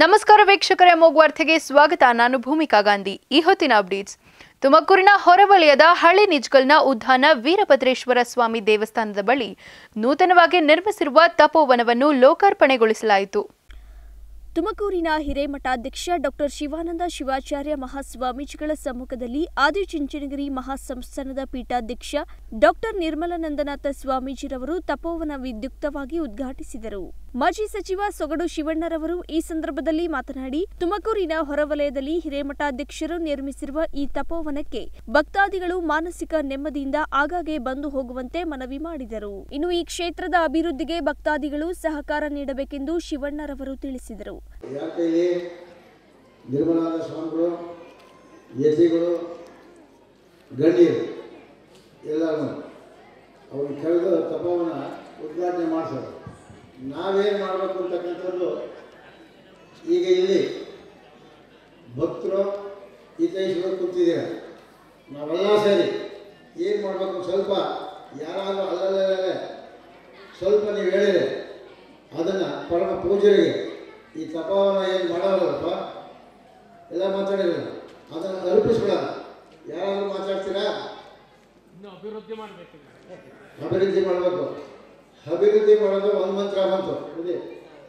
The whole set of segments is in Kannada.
ನಮಸ್ಕಾರ ವೀಕ್ಷಕರೇ ವಾರ್ತೆಗೆ ಸ್ವಾಗತ ನಾನು ಭೂಮಿಕಾ ಗಾಂಧಿ ಈ ಹೊತ್ತಿನ ಅಪ್ಡೇಟ್ಸ್ ತುಮಕೂರಿನ ಹೊರವಲಯದ ಹಳೆ ನಿಜ್ಗಲ್ನ ಉದ್ಯಾನ ವೀರಭದ್ರೇಶ್ವರ ಸ್ವಾಮಿ ದೇವಸ್ಥಾನದ ಬಳಿ ನೂತನವಾಗಿ ನಿರ್ಮಿಸಿರುವ ತಪೋವನವನ್ನು ಲೋಕಾರ್ಪಣೆಗೊಳಿಸಲಾಯಿತು ತುಮಕೂರಿನ ಹಿರೇಮಠಾಧ್ಯಕ್ಷ ಡಾಕ್ಟರ್ ಶಿವಾನಂದ ಶಿವಾಚಾರ್ಯ ಮಹಾಸ್ವಾಮೀಜಿಗಳ ಸಮ್ಮುಖದಲ್ಲಿ ಆದಿಚುಂಚನಗಿರಿ ಮಹಾಸಂಸ್ಥಾನದ ಪೀಠಾಧ್ಯಕ್ಷ ಡಾಕ್ಟರ್ ನಿರ್ಮಲಾನಂದನಾಥ ಸ್ವಾಮೀಜಿರವರು ತಪೋವನ ವಿದ್ಯುಕ್ತವಾಗಿ ಉದ್ಘಾಟಿಸಿದರು ಮಾಜಿ ಸಚಿವ ಸೊಗಡು ಶಿವಣ್ಣರವರು ಈ ಸಂದರ್ಭದಲ್ಲಿ ಮಾತನಾಡಿ ತುಮಕೂರಿನ ಹೊರವಲಯದಲ್ಲಿ ಹಿರೇಮಠಾಧ್ಯಕ್ಷರು ನಿರ್ಮಿಸಿರುವ ಈ ತಪೋವನಕ್ಕೆ ಭಕ್ತಾದಿಗಳು ಮಾನಸಿಕ ನೆಮ್ಮದಿಯಿಂದ ಆಗಾಗ್ಗೆ ಬಂದು ಹೋಗುವಂತೆ ಮನವಿ ಮಾಡಿದರು ಇನ್ನು ಈ ಕ್ಷೇತ್ರದ ಅಭಿವೃದ್ಧಿಗೆ ಭಕ್ತಾದಿಗಳು ಸಹಕಾರ ನೀಡಬೇಕೆಂದು ಶಿವಣ್ಣರವರು ತಿಳಿಸಿದರು ಯಾಕೆ ಇಲ್ಲಿ ನಿರ್ಮಲಾನಂದ ಸ್ವಾಮಿಗಳು ಯತಿಗಳು ಗಣ್ಯರು ಎಲ್ಲರೂ ಅವ್ರನ್ನ ಕರೆದು ತಪವನ್ನ ಉದ್ಘಾಟನೆ ಮಾಡಿಸೋದು ನಾವೇನು ಮಾಡಬೇಕು ಅಂತಕ್ಕಂಥದ್ದು ಈಗ ಇಲ್ಲಿ ಭಕ್ತರು ಹಿತೈಷಿಗಳು ಕೂತಿದ್ದೀರ ನಾವೆಲ್ಲ ಸೇರಿ ಏನು ಮಾಡಬೇಕು ಸ್ವಲ್ಪ ಯಾರಾದರೂ ಅಲ್ಲಲ್ಲೇ ಸ್ವಲ್ಪ ನೀವು ಹೇಳಿದ್ರೆ ಅದನ್ನು ಪರಮ ಪೂಜೆಗೆ ಈ ತಪವನ್ನ ಏನು ಮಾಡೋರಲ್ಲಪ್ಪ ಎಲ್ಲ ಮಾತಾಡಿರಲ್ಲ ಅದನ್ನು ಅರ್ಪಿಸ್ಬಿಡೋಣ ಯಾರಾದರೂ ಮಾತಾಡ್ತೀರಾ ಇನ್ನು ಅಭಿವೃದ್ಧಿ ಮಾಡಬೇಕು ಅಭಿವೃದ್ಧಿ ಮಾಡಬೇಕು ಅಭಿವೃದ್ಧಿ ಮಾಡೋದು ಒಂದು ಮಂತ್ರ ಬಂತು ಇದೆ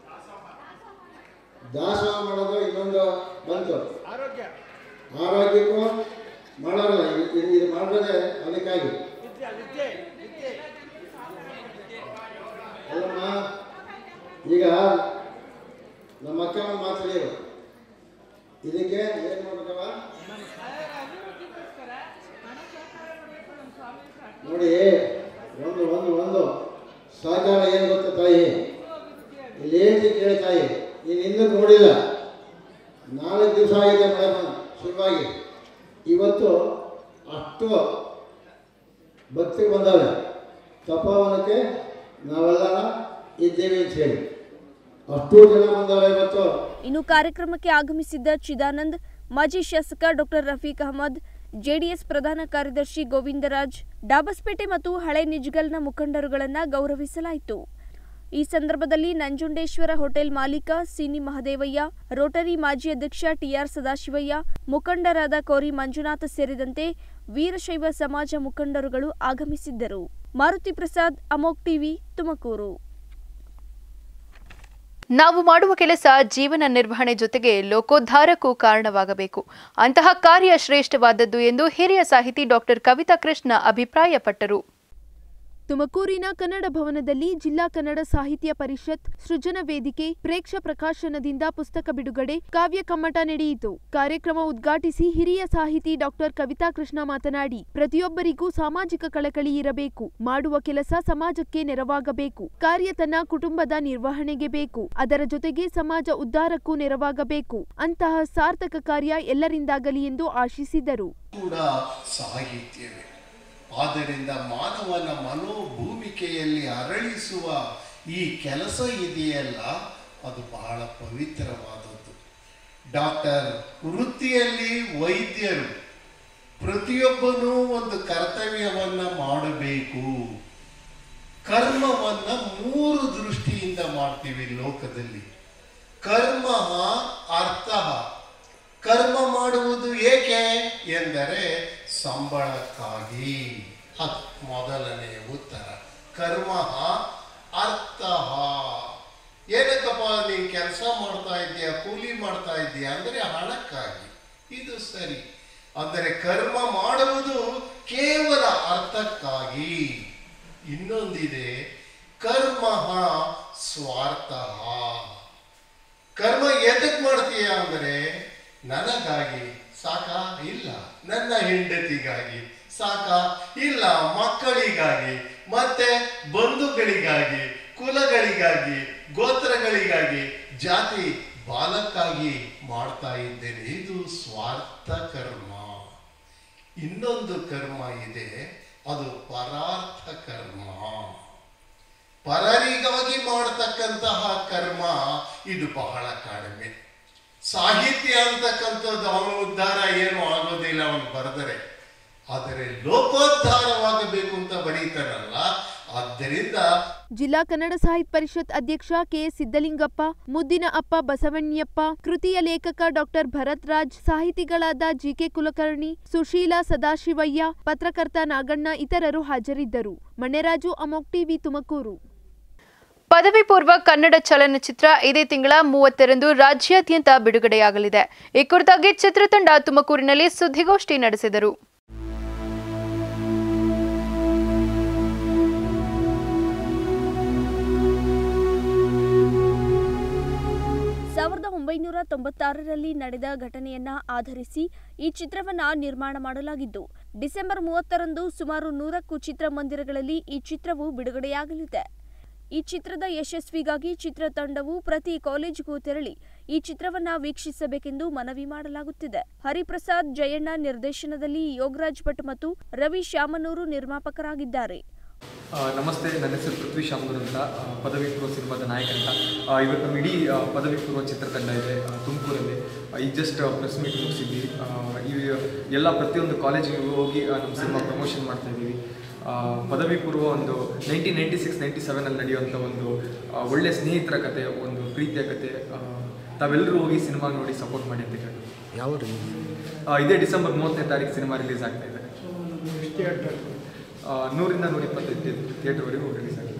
ದಾಸೋಹ ಮಾಡೋದು ಇನ್ನೊಂದು ಬಂತು ಆರೋಗ್ಯ ಆರೋಗ್ಯಕ್ಕೂ ಮಾಡೋಲ್ಲ ಇದು- ಇದು ಇದು ಮಾಡೋದೇ ಅದಕ್ಕಾಗಿ ವಿದ್ಯೆ ವಿದ್ಯೆ ವಿದ್ಯೆ ಅಲ್ಲಮ್ಮ ಈಗ ನಮ್ಮ ಅಕ್ಕ ಒಂದು ಮಾತಾಡಿರು ಇದಕ್ಕೆ ಏನು ಮಾಡ್ಬೇಕವ ನೋಡಿ ಒಂದು ಒಂದು ಒಂದು ಸಹಕಾರ ಏನು ಗೊತ್ತ ತಾಯಿ ಇಲ್ಲಿ ಏನು ಕೇಳಿ ತಾಯಿ ನೀನು ಇನ್ನೂ ನೋಡಿಲ್ಲ ನಾಲ್ಕು ದಿವಸ ಆಗಿದೆ ಮಳೆ ಬಂದು ಶುರುವಾಗಿ ಇವತ್ತು ಅಷ್ಟು ಭಕ್ತಿಗೆ ಬಂದಾವೆ ತಪೋವನಕ್ಕೆ ನಾವೆಲ್ಲ ಇದ್ದೇವೆ ಅಂತ ಹೇಳಿ ಅಷ್ಟು ಜನ ಬಂದವೆ ಇವತ್ತು ಇನ್ನು ಕಾರ್ಯಕ್ರಮಕ್ಕೆ ಆಗಮಿಸಿದ್ದ ಚಿದಾನಂದ್ ಮಾಜಿ ಶಾಸಕ ಡಾಕ್ಟರ್ ರಫೀಕ್ ಅಹಮದ್ ಜೆಡಿಎಸ್ ಪ್ರಧಾನ ಕಾರ್ಯದರ್ಶಿ ಗೋವಿಂದರಾಜ್ ಡಾಬಸ್ಪೇಟೆ ಮತ್ತು ಹಳೆ ನಿಜ್ಗಲ್ನ ಮುಖಂಡರುಗಳನ್ನ ಗೌರವಿಸಲಾಯಿತು ಈ ಸಂದರ್ಭದಲ್ಲಿ ನಂಜುಂಡೇಶ್ವರ ಹೋಟೆಲ್ ಮಾಲೀಕ ಸಿನಿ ಮಹದೇವಯ್ಯ ರೋಟರಿ ಮಾಜಿ ಅಧ್ಯಕ್ಷ ಟಿಆರ್ ಸದಾಶಿವಯ್ಯ ಮುಖಂಡರಾದ ಕೋರಿ ಮಂಜುನಾಥ ಸೇರಿದಂತೆ ವೀರಶೈವ ಸಮಾಜ ಮುಖಂಡರುಗಳು ಆಗಮಿಸಿದ್ದರು ಮಾರುತಿ ಪ್ರಸಾದ್ ಅಮೋಕ್ ಟಿವಿ ತುಮಕೂರು ನಾವು ಮಾಡುವ ಕೆಲಸ ಜೀವನ ನಿರ್ವಹಣೆ ಜೊತೆಗೆ ಲೋಕೋದ್ಧಾರಕ್ಕೂ ಕಾರಣವಾಗಬೇಕು ಅಂತಹ ಕಾರ್ಯ ಶ್ರೇಷ್ಠವಾದದ್ದು ಎಂದು ಹಿರಿಯ ಸಾಹಿತಿ ಡಾಕ್ಟರ್ ಕವಿತಾ ಕೃಷ್ಣ ಅಭಿಪ್ರಾಯಪಟ್ಟರು ತುಮಕೂರಿನ ಕನ್ನಡ ಭವನದಲ್ಲಿ ಜಿಲ್ಲಾ ಕನ್ನಡ ಸಾಹಿತ್ಯ ಪರಿಷತ್ ಸೃಜನ ವೇದಿಕೆ ಪ್ರೇಕ್ಷ ಪ್ರಕಾಶನದಿಂದ ಪುಸ್ತಕ ಬಿಡುಗಡೆ ಕಾವ್ಯ ಕಮ್ಮಟ ನಡೆಯಿತು ಕಾರ್ಯಕ್ರಮ ಉದ್ಘಾಟಿಸಿ ಹಿರಿಯ ಸಾಹಿತಿ ಡಾಕ್ಟರ್ ಕವಿತಾ ಕೃಷ್ಣ ಮಾತನಾಡಿ ಪ್ರತಿಯೊಬ್ಬರಿಗೂ ಸಾಮಾಜಿಕ ಕಳಕಳಿ ಇರಬೇಕು ಮಾಡುವ ಕೆಲಸ ಸಮಾಜಕ್ಕೆ ನೆರವಾಗಬೇಕು ಕಾರ್ಯ ತನ್ನ ಕುಟುಂಬದ ನಿರ್ವಹಣೆಗೆ ಬೇಕು ಅದರ ಜೊತೆಗೆ ಸಮಾಜ ಉದ್ಧಾರಕ್ಕೂ ನೆರವಾಗಬೇಕು ಅಂತಹ ಸಾರ್ಥಕ ಕಾರ್ಯ ಎಲ್ಲರಿಂದಾಗಲಿ ಎಂದು ಆಶಿಸಿದರು ಕೂಡ ಸಾಹಿತ್ಯವೇ ಆದ್ದರಿಂದ ಮಾನವನ ಮನೋಭೂಮಿಕೆಯಲ್ಲಿ ಅರಳಿಸುವ ಈ ಕೆಲಸ ಇದೆಯಲ್ಲ ಅದು ಬಹಳ ಪವಿತ್ರವಾದದ್ದು ಡಾಕ್ಟರ್ ವೃತ್ತಿಯಲ್ಲಿ ವೈದ್ಯರು ಪ್ರತಿಯೊಬ್ಬನೂ ಒಂದು ಕರ್ತವ್ಯವನ್ನ ಮಾಡಬೇಕು ಕರ್ಮವನ್ನ ಮೂರು ದೃಷ್ಟಿಯಿಂದ ಮಾಡ್ತೀವಿ ಲೋಕದಲ್ಲಿ ಕರ್ಮ ಅರ್ಥ ಕರ್ಮ ಮಾಡುವುದು ಏಕೆ ಎಂದರೆ ಸಂಬಳಕ್ಕಾಗಿ ಅದು ಮೊದಲನೇ ಉತ್ತರ ಕರ್ಮ ಅರ್ಥ ಏನಕ್ಕಪ್ಪ ನೀನು ಕೆಲಸ ಮಾಡ್ತಾ ಇದ್ದೀಯ ಕೂಲಿ ಮಾಡ್ತಾ ಇದ್ದೀಯ ಅಂದರೆ ಹಣಕ್ಕಾಗಿ ಇದು ಸರಿ ಅಂದರೆ ಕರ್ಮ ಮಾಡುವುದು ಕೇವಲ ಅರ್ಥಕ್ಕಾಗಿ ಇನ್ನೊಂದಿದೆ ಕರ್ಮ ಸ್ವಾರ್ಥ ಕರ್ಮ ಎದಕ್ ಮಾಡ್ತೀಯ ಅಂದರೆ ನನಗಾಗಿ ಸಾಕ ಇಲ್ಲ ನನ್ನ ಹೆಂಡತಿಗಾಗಿ ಸಾಕ ಇಲ್ಲ ಮಕ್ಕಳಿಗಾಗಿ ಮತ್ತೆ ಬಂಧುಗಳಿಗಾಗಿ ಕುಲಗಳಿಗಾಗಿ ಗೋತ್ರಗಳಿಗಾಗಿ ಜಾತಿ ಬಾಲಕ್ಕಾಗಿ ಮಾಡ್ತಾ ಇದ್ದೇನೆ ಇದು ಸ್ವಾರ್ಥ ಕರ್ಮ ಇನ್ನೊಂದು ಕರ್ಮ ಇದೆ ಅದು ಪರಾರ್ಥ ಕರ್ಮ ಪರರಿಗಾಗಿ ಮಾಡತಕ್ಕಂತಹ ಕರ್ಮ ಇದು ಬಹಳ ಕಡಿಮೆ ಸಾಹಿತ್ಯ ಅಂತಕ್ಕಂಥದ್ದು ಅವನ ಉದ್ಧಾರ ಏನು ಆಗೋದಿಲ್ಲ ಅವನು ಬರೆದರೆ ಆದರೆ ಲೋಕೋದ್ಧಾರವಾಗಬೇಕು ಅಂತ ಬರೀತಾರಲ್ಲ ಆದ್ದರಿಂದ ಜಿಲ್ಲಾ ಕನ್ನಡ ಸಾಹಿತ್ಯ ಪರಿಷತ್ ಅಧ್ಯಕ್ಷ ಕೆಎಸ್ ಸಿದ್ದಲಿಂಗಪ್ಪ ಮುದ್ದಿನ ಅಪ್ಪ ಬಸವಣ್ಯಪ್ಪ ಕೃತಿಯ ಲೇಖಕ ಡಾಕ್ಟರ್ ಭರತ್ ರಾಜ್ ಸಾಹಿತಿಗಳಾದ ಜಿಕೆ ಕುಲಕರ್ಣಿ ಸುಶೀಲಾ ಸದಾಶಿವಯ್ಯ ಪತ್ರಕರ್ತ ನಾಗಣ್ಣ ಇತರರು ಹಾಜರಿದ್ದರು ಮಣ್ಣೆರಾಜು ಅಮೋಕ್ ಟಿವಿ ತುಮಕೂರು ಪದವಿ ಪೂರ್ವ ಕನ್ನಡ ಚಲನಚಿತ್ರ ಇದೇ ತಿಂಗಳ ಮೂವತ್ತರಂದು ರಾಜ್ಯಾದ್ಯಂತ ಬಿಡುಗಡೆಯಾಗಲಿದೆ ಈ ಕುರಿತಾಗಿ ಚಿತ್ರತಂಡ ತುಮಕೂರಿನಲ್ಲಿ ಸುದ್ದಿಗೋಷ್ಠಿ ನಡೆಸಿದರು ಸಾವಿರದ ಒಂಬೈನೂರ ತೊಂಬತ್ತಾರರಲ್ಲಿ ನಡೆದ ಘಟನೆಯನ್ನ ಆಧರಿಸಿ ಈ ಚಿತ್ರವನ್ನ ನಿರ್ಮಾಣ ಮಾಡಲಾಗಿದ್ದು ಡಿಸೆಂಬರ್ ಮೂವತ್ತರಂದು ಸುಮಾರು ನೂರಕ್ಕೂ ಚಿತ್ರಮಂದಿರಗಳಲ್ಲಿ ಈ ಚಿತ್ರವು ಬಿಡುಗಡೆಯಾಗಲಿದೆ ಈ ಚಿತ್ರದ ಯಶಸ್ವಿಗಾಗಿ ಚಿತ್ರತಂಡವು ಪ್ರತಿ ಕಾಲೇಜಿಗೂ ತೆರಳಿ ಈ ಚಿತ್ರವನ್ನ ವೀಕ್ಷಿಸಬೇಕೆಂದು ಮನವಿ ಮಾಡಲಾಗುತ್ತಿದೆ ಹರಿಪ್ರಸಾದ್ ಜಯಣ್ಣ ನಿರ್ದೇಶನದಲ್ಲಿ ಯೋಗರಾಜ್ ಭಟ್ ಮತ್ತು ರವಿ ಶಾಮನೂರು ನಿರ್ಮಾಪಕರಾಗಿದ್ದಾರೆ ಆ, ನಮಸ್ತೆ ನನ್ನ ಹೆಸರು ಪೃಥ್ವಿ ಶಾಮೂರ್ ಅಂತ ಆ, ಪದವಿ ಪೂರ್ವ ಸಿನಿಮಾದ ನಾಯಕ ಅಂತ ಆ, ಇವತ್ತು ನಮ್ಮ ಇಡೀ ಆ, ಪದವಿ ಪೂರ್ವ ಚಿತ್ರತಂಡ ಇದೆ ಆ, ತುಮಕೂರಲ್ಲಿ ಆ, ಈಗ ಜಸ್ಟ್ ಪ್ರೆಸ್ ಮೀಟ್ ಮುಗಿಸಿದ್ವಿ ಆ, ಈ ಎಲ್ಲ ಪ್ರತಿಯೊಂದು ಕಾಲೇಜಿಗೆ ಹೋಗಿ ಆ, ನಮ್ಮ ಸಿನಿಮಾ ಪ್ರಮೋಷನ್ ಮಾಡ್ತಾ ಇದ್ದೀವಿ ಆ, ಪದವಿ ಪೂರ್ವ ಒಂದು ನೈನ್ಟೀನ್ ನೈಂಟಿ ಸಿಕ್ಸ್ ನೈಂಟಿ ಸೆವೆನಲ್ಲಿ ನಡೆಯುವಂಥ ಒಂದು ಆ, ಒಳ್ಳೆ ಸ್ನೇಹಿತರ ಕತೆ ಒಂದು ಪ್ರೀತಿಯ ಕತೆ ಆ, ತಾವೆಲ್ಲರೂ ಹೋಗಿ ಸಿನಿಮಾ ನೋಡಿ ಸಪೋರ್ಟ್ ಮಾಡಿ ಅಂತ ಕೇಳಿ ಯಾವ ಆ, ಇದೇ ಡಿಸೆಂಬರ್ ಮೂವತ್ತನೇ ತಾರೀಕು ಸಿನಿಮಾ ರಿಲೀಸ್ ಆಗ್ತಾ ಇದೆ ಆ, ನೂರಿಂದ ನೂರ ಇಪ್ಪತ್ತೈದು ಥಿಯೇಟರ್ವರೆಗೂ ರಿಲೀಸ್ ಆಗಿದೆ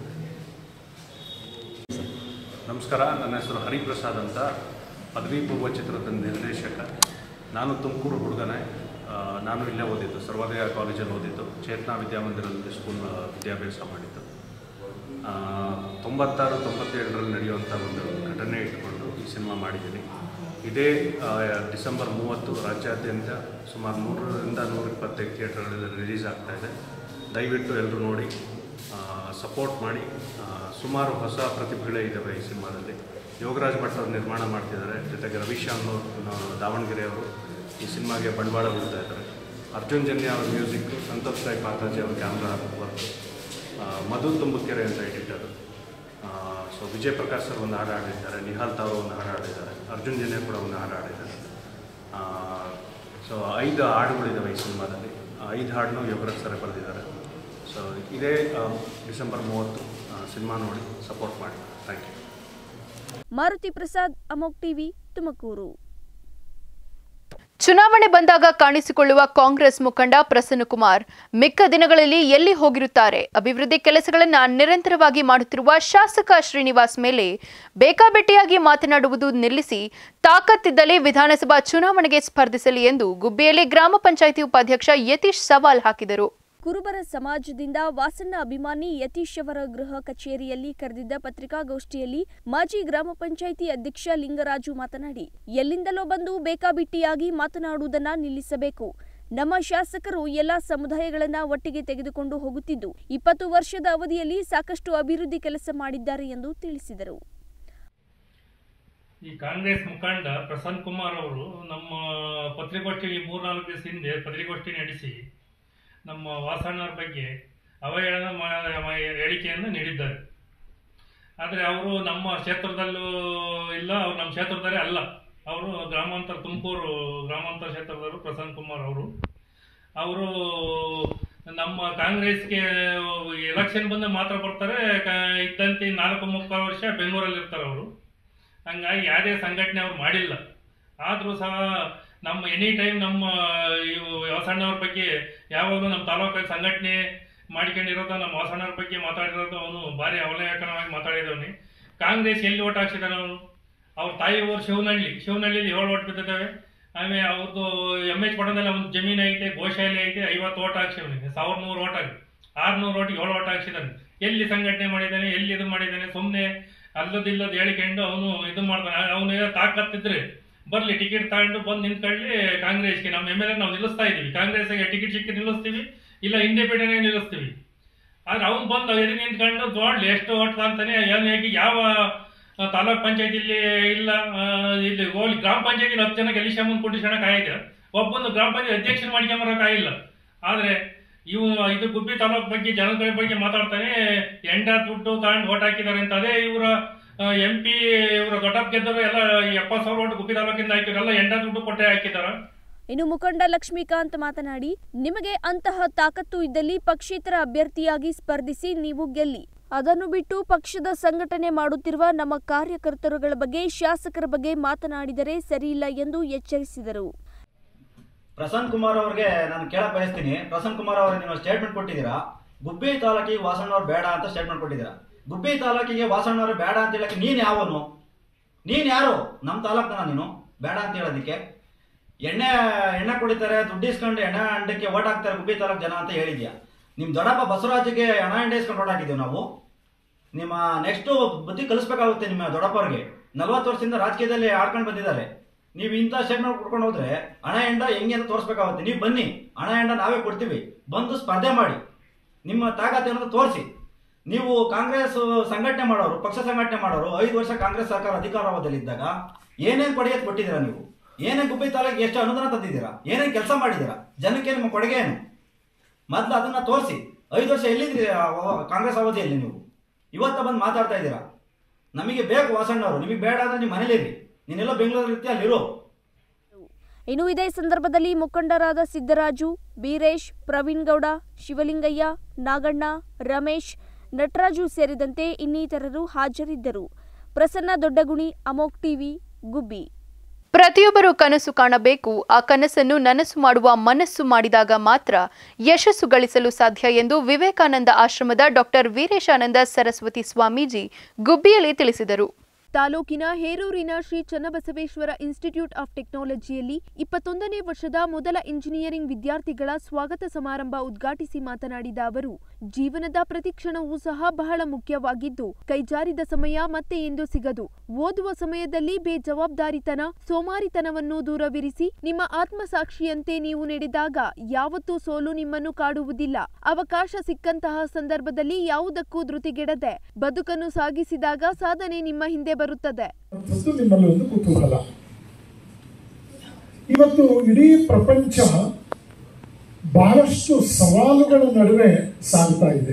ನಮಸ್ಕಾರ ನನ್ನ ಹೆಸರು ಹರಿಪ್ರಸಾದ್ ಅಂತ ಪದವಿ ಪೂರ್ವ ಚಿತ್ರದ ನಿರ್ದೇಶಕ ನಾನು ತುಮಕೂರು ಹುಡುಗನೇ ಆ, ನಾನು ಇಲ್ಲೇ ಓದಿದ್ದು ಸರ್ವೋದಯ ಕಾಲೇಜಲ್ಲಿ ಓದಿದ್ದು ಚೇತನಾ ವಿದ್ಯಾಮಂದಿರದಲ್ಲಿ ಸ್ಕೂಲ್ ವಿದ್ಯಾಭ್ಯಾಸ ಮಾಡಿದ್ದು ಆ, ತೊಂಬತ್ತಾರು ತೊಂಬತ್ತೇಳರಲ್ಲಿ ನಡೆಯುವಂಥ ಒಂದು ಘಟನೆ ಇಟ್ಕೊಂಡು ಈ ಸಿನಿಮಾ ಮಾಡಿದ್ದೀನಿ ಇದೇ ಆ, ಡಿಸೆಂಬರ್ ಮೂವತ್ತು ರಾಜ್ಯಾದ್ಯಂತ ಸುಮಾರು ನೂರರಿಂದ ನೂರ ಇಪ್ಪತ್ತೈದು ಥಿಯೇಟರ್ಗಳಲ್ಲಿ ರಿಲೀಸ್ ಆಗ್ತಾ ಇದೆ ದಯವಿಟ್ಟು ಎಲ್ಲರೂ ನೋಡಿ ಸಪೋರ್ಟ್ ಮಾಡಿ ಆ, ಸುಮಾರು ಹೊಸ ಪ್ರತಿಭೆಗಳೇ ಇದ್ದಾವೆ ಈ ಸಿನಿಮಾದಲ್ಲಿ ಯೋಗರಾಜ್ ಭಟ್ ಅವರು ನಿರ್ಮಾಣ ಮಾಡ್ತಿದ್ದಾರೆ ಜೊತೆಗೆ ರವಿಶಾಮ್ ದಾವಣಗೆರೆ ಅವರು ಈ ಸಿನಿಮಾಗೆ ಬಂಡವಾಳ ಬಿಡ್ತಾ ಇದ್ದಾರೆ ಅರ್ಜುನ್ ಜನ್ಯ ಅವ್ರ ಮ್ಯೂಸಿಕ್ ಸಂತೋಷ್ ರಾಯ್ ಪಾತಾಜಿ ಅವ್ರ ಕ್ಯಾಮ್ರಾ ವರ್ಕ್ ಮಧು ತುಂಬುಕೆರೆ ಅಂತ editor so Vijay Prakash sir ಒಂದು ಹಾಡು ಹಾಡಿದ್ದಾರೆ ನಿಹಾಲ್ ತಾವು ಒಂದು ಹಾಡು ಹಾಡಿದ್ದಾರೆ ಅರ್ಜುನ್ ಜನ್ಯ ಕೂಡ ಒಂದು ಹಾಡು ಹಾಡಿದ್ದಾರೆ ಸೊ ಐದು ಹಾಡುಗಳಿದ್ದಾವೆ ಈ ಸಿನಿಮಾದಲ್ಲಿ ಆ ಐದು ಹಾಡನ್ನು ಯೋಗರಾಜ್ ಸರ್ ಬರೆದಿದ್ದಾರೆ ಸೊ ಇದೇ ಆ, ಡಿಸೆಂಬರ್ ಮೂವತ್ತು ಸಿನಿಮಾ ನೋಡಿ ಸಪೋರ್ಟ್ ಮಾಡಿ ಥ್ಯಾಂಕ್ ಯು ಮಾರುತಿ ಪ್ರಸಾದ್ ಅಮೋಕ್ ಟಿವಿ ತುಮಕೂರು ಚುನಾವಣೆ ಬಂದಾಗ ಕಾಣಿಸಿಕೊಳ್ಳುವ ಕಾಂಗ್ರೆಸ್ ಮುಖಂಡ ಪ್ರಸನ್ನಕುಮಾರ್ ಮಿಕ್ಕ ದಿನಗಳಲ್ಲಿ ಎಲ್ಲಿ ಹೋಗಿರುತ್ತಾರೆ ಅಭಿವೃದ್ಧಿ ಕೆಲಸಗಳನ್ನು ನಿರಂತರವಾಗಿ ಮಾಡುತ್ತಿರುವ ಶಾಸಕ ಶ್ರೀನಿವಾಸ್ ಮೇಲೆ ಬೇಕಾಬಿಟ್ಟಿಯಾಗಿ ಮಾತನಾಡುವುದು ನಿಲ್ಲಿಸಿ ತಾಕತ್ತಿದ್ದಲ್ಲಿ ವಿಧಾನಸಭಾ ಚುನಾವಣೆಗೆ ಸ್ಪರ್ಧಿಸಲಿ ಎಂದು ಗುಬ್ಬಿಯಲ್ಲಿ ಗ್ರಾಮ ಪಂಚಾಯಿತಿ ಉಪಾಧ್ಯಕ್ಷ ಯತೀಶ್ ಸವಾಲ್ ಹಾಕಿದರು ಕುರುಬರ ಸಮಾಜದಿಂದ ವಾಸಣ್ಣ ಅಭಿಮಾನಿ ಯತೀಶ್ ಅವರ ಗೃಹ ಕಚೇರಿಯಲ್ಲಿ ಕರೆದಿದ್ದ ಪತ್ರಿಕಾಗೋಷ್ಠಿಯಲ್ಲಿ ಮಾಜಿ ಗ್ರಾಮ ಪಂಚಾಯಿತಿ ಅಧ್ಯಕ್ಷ ಲಿಂಗರಾಜು ಮಾತನಾಡಿ ಎಲ್ಲಿಂದಲೋ ಬಂದು ಬೇಕಾಬಿಟ್ಟಿಯಾಗಿ ಮಾತನಾಡುವುದನ್ನ ನಿಲ್ಲಿಸಬೇಕು ನಮ್ಮ ಶಾಸಕರು ಎಲ್ಲಾ ಸಮುದಾಯಗಳನ್ನ ಒಟ್ಟಿಗೆ ತೆಗೆದುಕೊಂಡು ಹೋಗುತ್ತಿದ್ದು ಇಪ್ಪತ್ತು ವರ್ಷದ ಅವಧಿಯಲ್ಲಿ ಸಾಕಷ್ಟು ಅಭಿವೃದ್ಧಿ ಕೆಲಸ ಮಾಡಿದ್ದಾರೆ ಎಂದು ತಿಳಿಸಿದರು ಈ ಕಾಂಗ್ರೆಸ್ ಮುಖಂಡ ಪ್ರಸನ್ನ ಕುಮಾರ್ ಅವರು ನಮ್ಮ ಪತ್ರಿಕಾಗೋಷ್ಠಿಗೆ ಮೂರ್ನಾಲ್ಕು ದಿವಸ ಹಿಂದೆ ಪತ್ರಿಕಾಗೋಷ್ಠಿ ನಡೆಸಿ ನಮ್ಮ ವಾಸಣ್ಣವ್ರ ಬಗ್ಗೆ ಅವಹೇಳನ ಮಾ- ಮಾ- ಹೇಳಿಕೆಯನ್ನು ನೀಡಿದ್ದಾರೆ ಆದರೆ ಅವರು ನಮ್ಮ ಕ್ಷೇತ್ರದಲ್ಲೂ ಇಲ್ಲ ಅವ್ರು ನಮ್ಮ ಕ್ಷೇತ್ರದಲ್ಲೇ ಅಲ್ಲ ಅವರು ಗ್ರಾಮಾಂತರ ತುಮಕೂರು ಗ್ರಾಮಾಂತರ ಕ್ಷೇತ್ರದವರು ಪ್ರಸನ್ನ ಕುಮಾರ್ ಅವರು ಅವರು ನಮ್ಮ ಕಾಂಗ್ರೆಸ್ಗೆ ಎಲೆಕ್ಷನ್ ಬಂದ ಮಾತ್ರ ಬರ್ತಾರೆ ಕ- ಇದ್ದಂತೆ ನಾಲ್ಕು ಮುಕ್ಕಾಲು ವರ್ಷ ಬೆಂಗಳೂರಲ್ಲಿ ಇರ್ತಾರೆ ಅವರು ಹಂಗಾಗಿ ಯಾವುದೇ ಸಂಘಟನೆ ಅವ್ರು ಮಾಡಿಲ್ಲ ಆದರೂ ಸಹ ನಮ್ಮ ಎನಿ ಟೈಮ್ ನಮ್ಮ ಇವು ವಾಸಣ್ಣವ್ರ ಬಗ್ಗೆ ಯಾವಾಗಲೂ ನಮ್ಮ ತಾಲೂಕಲ್ಲಿ ಸಂಘಟನೆ ಮಾಡ್ಕೊಂಡಿರೋದು ನಮ್ಮ ವಾಸಣ್ಣವ್ರ ಬಗ್ಗೆ ಮಾತಾಡಿರೋದು ಅವನು ಭಾರಿ ಅವಲೇಖನವಾಗಿ ಮಾತಾಡಿದವನಿ ಕಾಂಗ್ರೆಸ್ ಎಲ್ಲಿ ಓಟ್ ಹಾಕ್ಸಿದಾನೆ ಅವನು ಅವ್ರ ತಾಯಿ ಊರು ಶಿವನಹಳ್ಳಿ ಶಿವನಹಳ್ಳಿಲಿ ಏಳು ಓಟ್ ಬಿದ್ದಿದ್ದಾವೆ ಆಮೇಲೆ ಅವ್ರದ್ದು ಎಮ್ ಎಚ್ ಪಟ್ಟಣದಲ್ಲಿ ಒಂದು ಜಮೀನು ಐತೆ ಗೋಶಾಲೆ ಐತೆ ಐವತ್ತು ಓಟ್ ಹಾಕ್ಸಿವನಿಗೆ ಸಾವಿರದ ನೂರು ಓಟ್ ಆಗಿ ಆರ್ನೂರು ಓಟಿಗೆ ಏಳು ಓಟ್ ಹಾಕ್ಸಿದಾನೆ ಎಲ್ಲಿ ಸಂಘಟನೆ ಮಾಡಿದ್ದಾನೆ ಎಲ್ಲಿ ಇದು ಮಾಡಿದ್ದಾನೆ ಸುಮ್ಮನೆ ಅಲ್ಲದಿಲ್ಲದ ಹೇಳಿಕೊಂಡು ಅವನು ಇದು ಮಾಡ್ತಾನೆ ಅವನು ತಾಕತ್ತಿದ್ರೆ ಬರ್ಲಿ ಟಿಕೆಟ್ ತಗೊಂಡು ಬಂದು ನಿಂತ್ಕೊಳ್ಳಿ ಕಾಂಗ್ರೆಸ್ಗೆ ನಮ್ಮ ಎಮ್ ಎಲ್ ಎ ನಾವು ನಿಲ್ಲಿಸ್ತಾ ಇದೀವಿ ಕಾಂಗ್ರೆಸ್ಗೆ ಟಿಕೆಟ್ ಸಿಕ್ಕಿ ನಿಲ್ಲಿಸ್ತೀವಿ ಇಲ್ಲ ಇಂಡಿಪೆಂಡೆಂಟ್ ನಿಲ್ಲಿಸ್ತೀವಿ ಆದ್ರೆ ಅವ್ನು ಬಂದು ಎದುರು ನಿಂತ್ಕೊಂಡು ನೋಡ್ಲಿ ಎಷ್ಟು ಓಟ್ ಅಂತಾನೆ ಏನು ಹೇಗೆ ಯಾವ ಆ, ತಾಲೂಕ್ ಪಂಚಾಯತಿಲಿ ಇಲ್ಲ ಆ, ಇಲ್ಲಿ ಹೋಗಿ ಗ್ರಾಮ ಪಂಚಾಯತಿಲಿ ಹತ್ತು ಜನ ಗೆಲ್ಲಿಸ್ಕೊಂಬಂದು ಕುಡಿಸ್ಕೊಳಕ್ ಆಗಿದೆ ಒಬ್ಬೊಂದು ಗ್ರಾಮ ಪಂಚಾಯತ್ ಅಧ್ಯಕ್ಷನ ಮಾಡ್ಕೊಂಬರಕ್ ಆಗಿಲ್ಲ ಆದ್ರೆ ಇವು ಇದು ಗುಬ್ಬಿ ತಾಲೂಕ್ ಬಗ್ಗೆ ಜನಗಳ ಬಗ್ಗೆ ಮಾತಾಡ್ತಾನೆ ಎಂಡ ದುಡ್ಡು ತಗೊಂಡು ಓಟ್ ಹಾಕಿದ್ದಾರೆ ಅಂತ ಅದೇ ಇವರ ಎಂ ಪಿ ಇವರ ದೊಡ್ಡಪ್ಪ ಗೆದ್ದರು ಎಲ್ಲ ಎಪ್ಪತ್ತು ಸಾವಿರ ಓಟ್ ಗುಬ್ಬಿ ತಾಲೂಕಿಂದ ಹಾಕಿರಲ್ಲ ಎಂಡ ದುಡ್ಡು ಕೊಟ್ಟೆ ಹಾಕಿದಾರ ಇನ್ನು ಮುಖಂಡ ಲಕ್ಷ್ಮೀಕಾಂತ್ ಮಾತನಾಡಿ ನಿಮಗೆ ಅಂತಹ ತಾಕತ್ತು ಇದ್ದಲ್ಲಿ ಪಕ್ಷೇತರ ಅಭ್ಯರ್ಥಿಯಾಗಿ ಸ್ಪರ್ಧಿಸಿ ನೀವು ಗೆಲ್ಲಿ ಅದನ್ನು ಬಿಟ್ಟು ಪಕ್ಷದ ಸಂಘಟನೆ ಮಾಡುತ್ತಿರುವ ನಮ್ಮ ಕಾರ್ಯಕರ್ತರುಗಳ ಬಗ್ಗೆ ಶಾಸಕರ ಬಗ್ಗೆ ಮಾತನಾಡಿದರೆ ಸರಿಯಿಲ್ಲ ಎಂದು ಎಚ್ಚರಿಸಿದರು ಪ್ರಸನ್ನ ಕುಮಾರ್ ಅವ್ರಿಗೆ ನಾನು ಕೇಳಕ್ ಬಯಸ್ತೀನಿ ಪ್ರಸನ್ನ ಕುಮಾರ್ ಅವರೇ ನೀವು ಸ್ಟೇಟ್ಮೆಂಟ್ ಕೊಟ್ಟಿದ್ದೀರಾ ಗುಬ್ಬಿ ತಾಲೂಕಿಗೆ ವಾಸಣ್ಣವ್ರು ಬೇಡ ಅಂತ ಸ್ಟೇಟ್ಮೆಂಟ್ ಕೊಟ್ಟಿದ್ದೀರಾ ಗುಬ್ಬಿ ತಾಲೂಕಿಗೆ ವಾಸಣ್ಣವ್ರು ಬೇಡ ಅಂತ ಹೇಳಕ್ಕೆ ನೀನ್ ಯಾವನು ನೀನ್ ಯಾರು ನಮ್ಮ ತಾಲೂಕ್ನ ನೀನು ಬೇಡ ಅಂತ ಹೇಳೋದಕ್ಕೆ ಎಣ್ಣೆ ಎಣ್ಣೆ ಕುಡಿತಾರೆ ದುಡ್ಡು ಇಸ್ಕೊಂಡು ಎಣ್ಣೆ ಅಂಡಕ್ಕೆ ಓಟ್ ಹಾಕ್ತಾರೆ ಗುಬ್ಬಿ ತಾಲೂಕ್ ಜನ ಅಂತ ಹೇಳಿದ್ಯಾ ನಿಮ್ ದೊಡ್ಡಪ್ಪ ಬಸವರಾಜ್ಗೆ ಹಣ ಎಂಡೆ ಇಸ್ಕೊಂಡು ಓಟ್ ಹಾಕಿದ್ದೀವಿ ನಾವು ನಿಮ್ಮ ನೆಕ್ಸ್ಟ್ ಬುದ್ಧಿ ಕಲಿಸ್ಬೇಕಾಗುತ್ತೆ ನಿಮ್ಮ ದೊಡ್ಡಪ್ಪವ್ರಿಗೆ ನಲ್ವತ್ತು ವರ್ಷದಿಂದ ರಾಜಕೀಯದಲ್ಲಿ ಆಡ್ಕೊಂಡು ಬಂದಿದ್ದಾರೆ ನೀವು ಇಂಥ ಸ್ಟೇಟ್ಮೆಂಟ್ ಕೊಡ್ಕೊಂಡು ಹೋದ್ರೆ ಹಣ ಎಂಡ ಹೆಂಗೆ ಅಂತ ತೋರಿಸ್ಬೇಕಾಗುತ್ತೆ ನೀವು ಬನ್ನಿ ಹಣ ಎಂಡ ನಾವೇ ಕೊಡ್ತೀವಿ ಬಂದು ಸ್ಪರ್ಧೆ ಮಾಡಿ ನಿಮ್ಮ ತಾಕತ್ ಏನಂತ ತೋರಿಸಿ ನೀವು ಕಾಂಗ್ರೆಸ್ ಸಂಘಟನೆ ಮಾಡೋರು ಪಕ್ಷ ಸಂಘಟನೆ ಮಾಡೋರು ಐದು ವರ್ಷ ಕಾಂಗ್ರೆಸ್ ಸರ್ಕಾರ ಅಧಿಕಾರಾವಧಿಯಲ್ಲಿದ್ದಾಗ ಏನೇನು ಕೊಡುಗೆ ಕೊಟ್ಟಿದ್ದೀರಾ ನೀವು ಏನೇನು ಗುಬ್ಬಿ ತಾಲೂಕಿಗೆ ಎಷ್ಟು ಅನುದಾನ ತಂದಿದ್ದೀರಾ ಏನೇನು ಕೆಲಸ ಮಾಡಿದ್ದೀರಾ ಜನಕ್ಕೆ ನಿಮ್ಮ ಕೊಡುಗೆ ಏನು ಮೊದಲು ಅದನ್ನ ತೋರಿಸಿ ಐದು ವರ್ಷ ಎಲ್ಲಿದ್ರಿ ಆ ಅವ- ಕಾಂಗ್ರೆಸ್ ಅವಧಿಯಲ್ಲಿ ನೀವು ಇವತ್ತ ಬಂದು ಮಾತಾಡ್ತಾ ಇದ್ದೀರಾ ನಮಗೆ ಬೇಕು ವಾಸಣ್ಣವರು ನಿಮಗೆ ಬೇಡ ಅಂದ್ರೆ ನಿಮ್ಮ ಮನೇಲಿರಿ ನೀನೆಲ್ಲೋ ಬೆಂಗಳೂರಲ್ಲಿ ಇರ್ತೀಯ ಅಲ್ಲಿರೋ ಇನ್ನು ಇದೇ ಸಂದರ್ಭದಲ್ಲಿ ಮುಖಂಡರಾದ ಸಿದ್ದರಾಜು ಬೀರೇಶ್ ಪ್ರವೀಣ್ ಗೌಡ ಶಿವಲಿಂಗಯ್ಯ ನಾಗಣ್ಣ ರಮೇಶ್ ನಟರಾಜು ಸೇರಿದಂತೆ ಇನ್ನಿತರರು ಹಾಜರಿದ್ದರು ಪ್ರಸನ್ನ ದೊಡ್ಡಗುಣಿ ಅಮೋಕ್ ಟಿವಿ ಗುಬ್ಬಿ ಪ್ರತಿಯೊಬ್ಬರು ಕನಸು ಕಾಣಬೇಕು ಆ ಕನಸನ್ನು ನನಸು ಮಾಡುವ ಮನಸ್ಸು ಮಾಡಿದಾಗ ಮಾತ್ರ ಯಶಸ್ಸು ಗಳಿಸಲು ಸಾಧ್ಯ ಎಂದು ವಿವೇಕಾನಂದ ಆಶ್ರಮದ ಡಾಕ್ಟರ್ ವೀರೇಶಾನಂದ ಸರಸ್ವತಿ ಸ್ವಾಮೀಜಿ ಗುಬ್ಬಿಯಲ್ಲಿ ತಿಳಿಸಿದರು ತಾಲೂಕಿನ ಹೇರೂರಿನ ಶ್ರೀ ಚನ್ನಬಸವೇಶ್ವರ ಇನ್ಸ್ಟಿಟ್ಯೂಟ್ ಆಫ್ ಟೆಕ್ನಾಲಜಿಯಲ್ಲಿ ಇಪ್ಪತ್ತೊಂದನೇ ವರ್ಷದ ಮೊದಲ ಇಂಜಿನಿಯರಿಂಗ್ ವಿದ್ಯಾರ್ಥಿಗಳ ಸ್ವಾಗತ ಸಮಾರಂಭ ಉದ್ಘಾಟಿಸಿ ಮಾತನಾಡಿದ ಅವರು ಜೀವನದ ಪ್ರತಿ ಕ್ಷಣವೂ ಸಹ ಬಹಳ ಮುಖ್ಯವಾಗಿದ್ದು ಕೈಜಾರಿದ ಸಮಯ ಮತ್ತೆ ಎಂದು ಸಿಗದು ಓದುವ ಸಮಯದಲ್ಲಿ ಬೇಜವಾಬ್ದಾರಿತನ ಸೋಮಾರಿತನವನ್ನು ದೂರವಿರಿಸಿ ನಿಮ್ಮ ಆತ್ಮಸಾಕ್ಷಿಯಂತೆ ನೀವು ನಡೆದಾಗ ಯಾವತ್ತೂ ಸೋಲು ನಿಮ್ಮನ್ನು ಕಾಡುವುದಿಲ್ಲ ಅವಕಾಶ ಸಿಕ್ಕಂತಹ ಸಂದರ್ಭದಲ್ಲಿ ಯಾವುದಕ್ಕೂ ಧೃತಿಗೆಡದೆ ಬದುಕನ್ನು ಸಾಗಿಸಿದಾಗ ಸಾಧನೆ ನಿಮ್ಮ ಹಿಂದೆ ಬರುತ್ತದೆ ಮತ್ತು ನಿಮ್ಮಲ್ಲಿ ಒಂದು ಕುತೂಹಲ ಇವತ್ತು ಇಡೀ ಪ್ರಪಂಚ ಬಹಳಷ್ಟು ಸವಾಲುಗಳ ನಡುವೆ ಸಾಗ್ತಾ ಇದೆ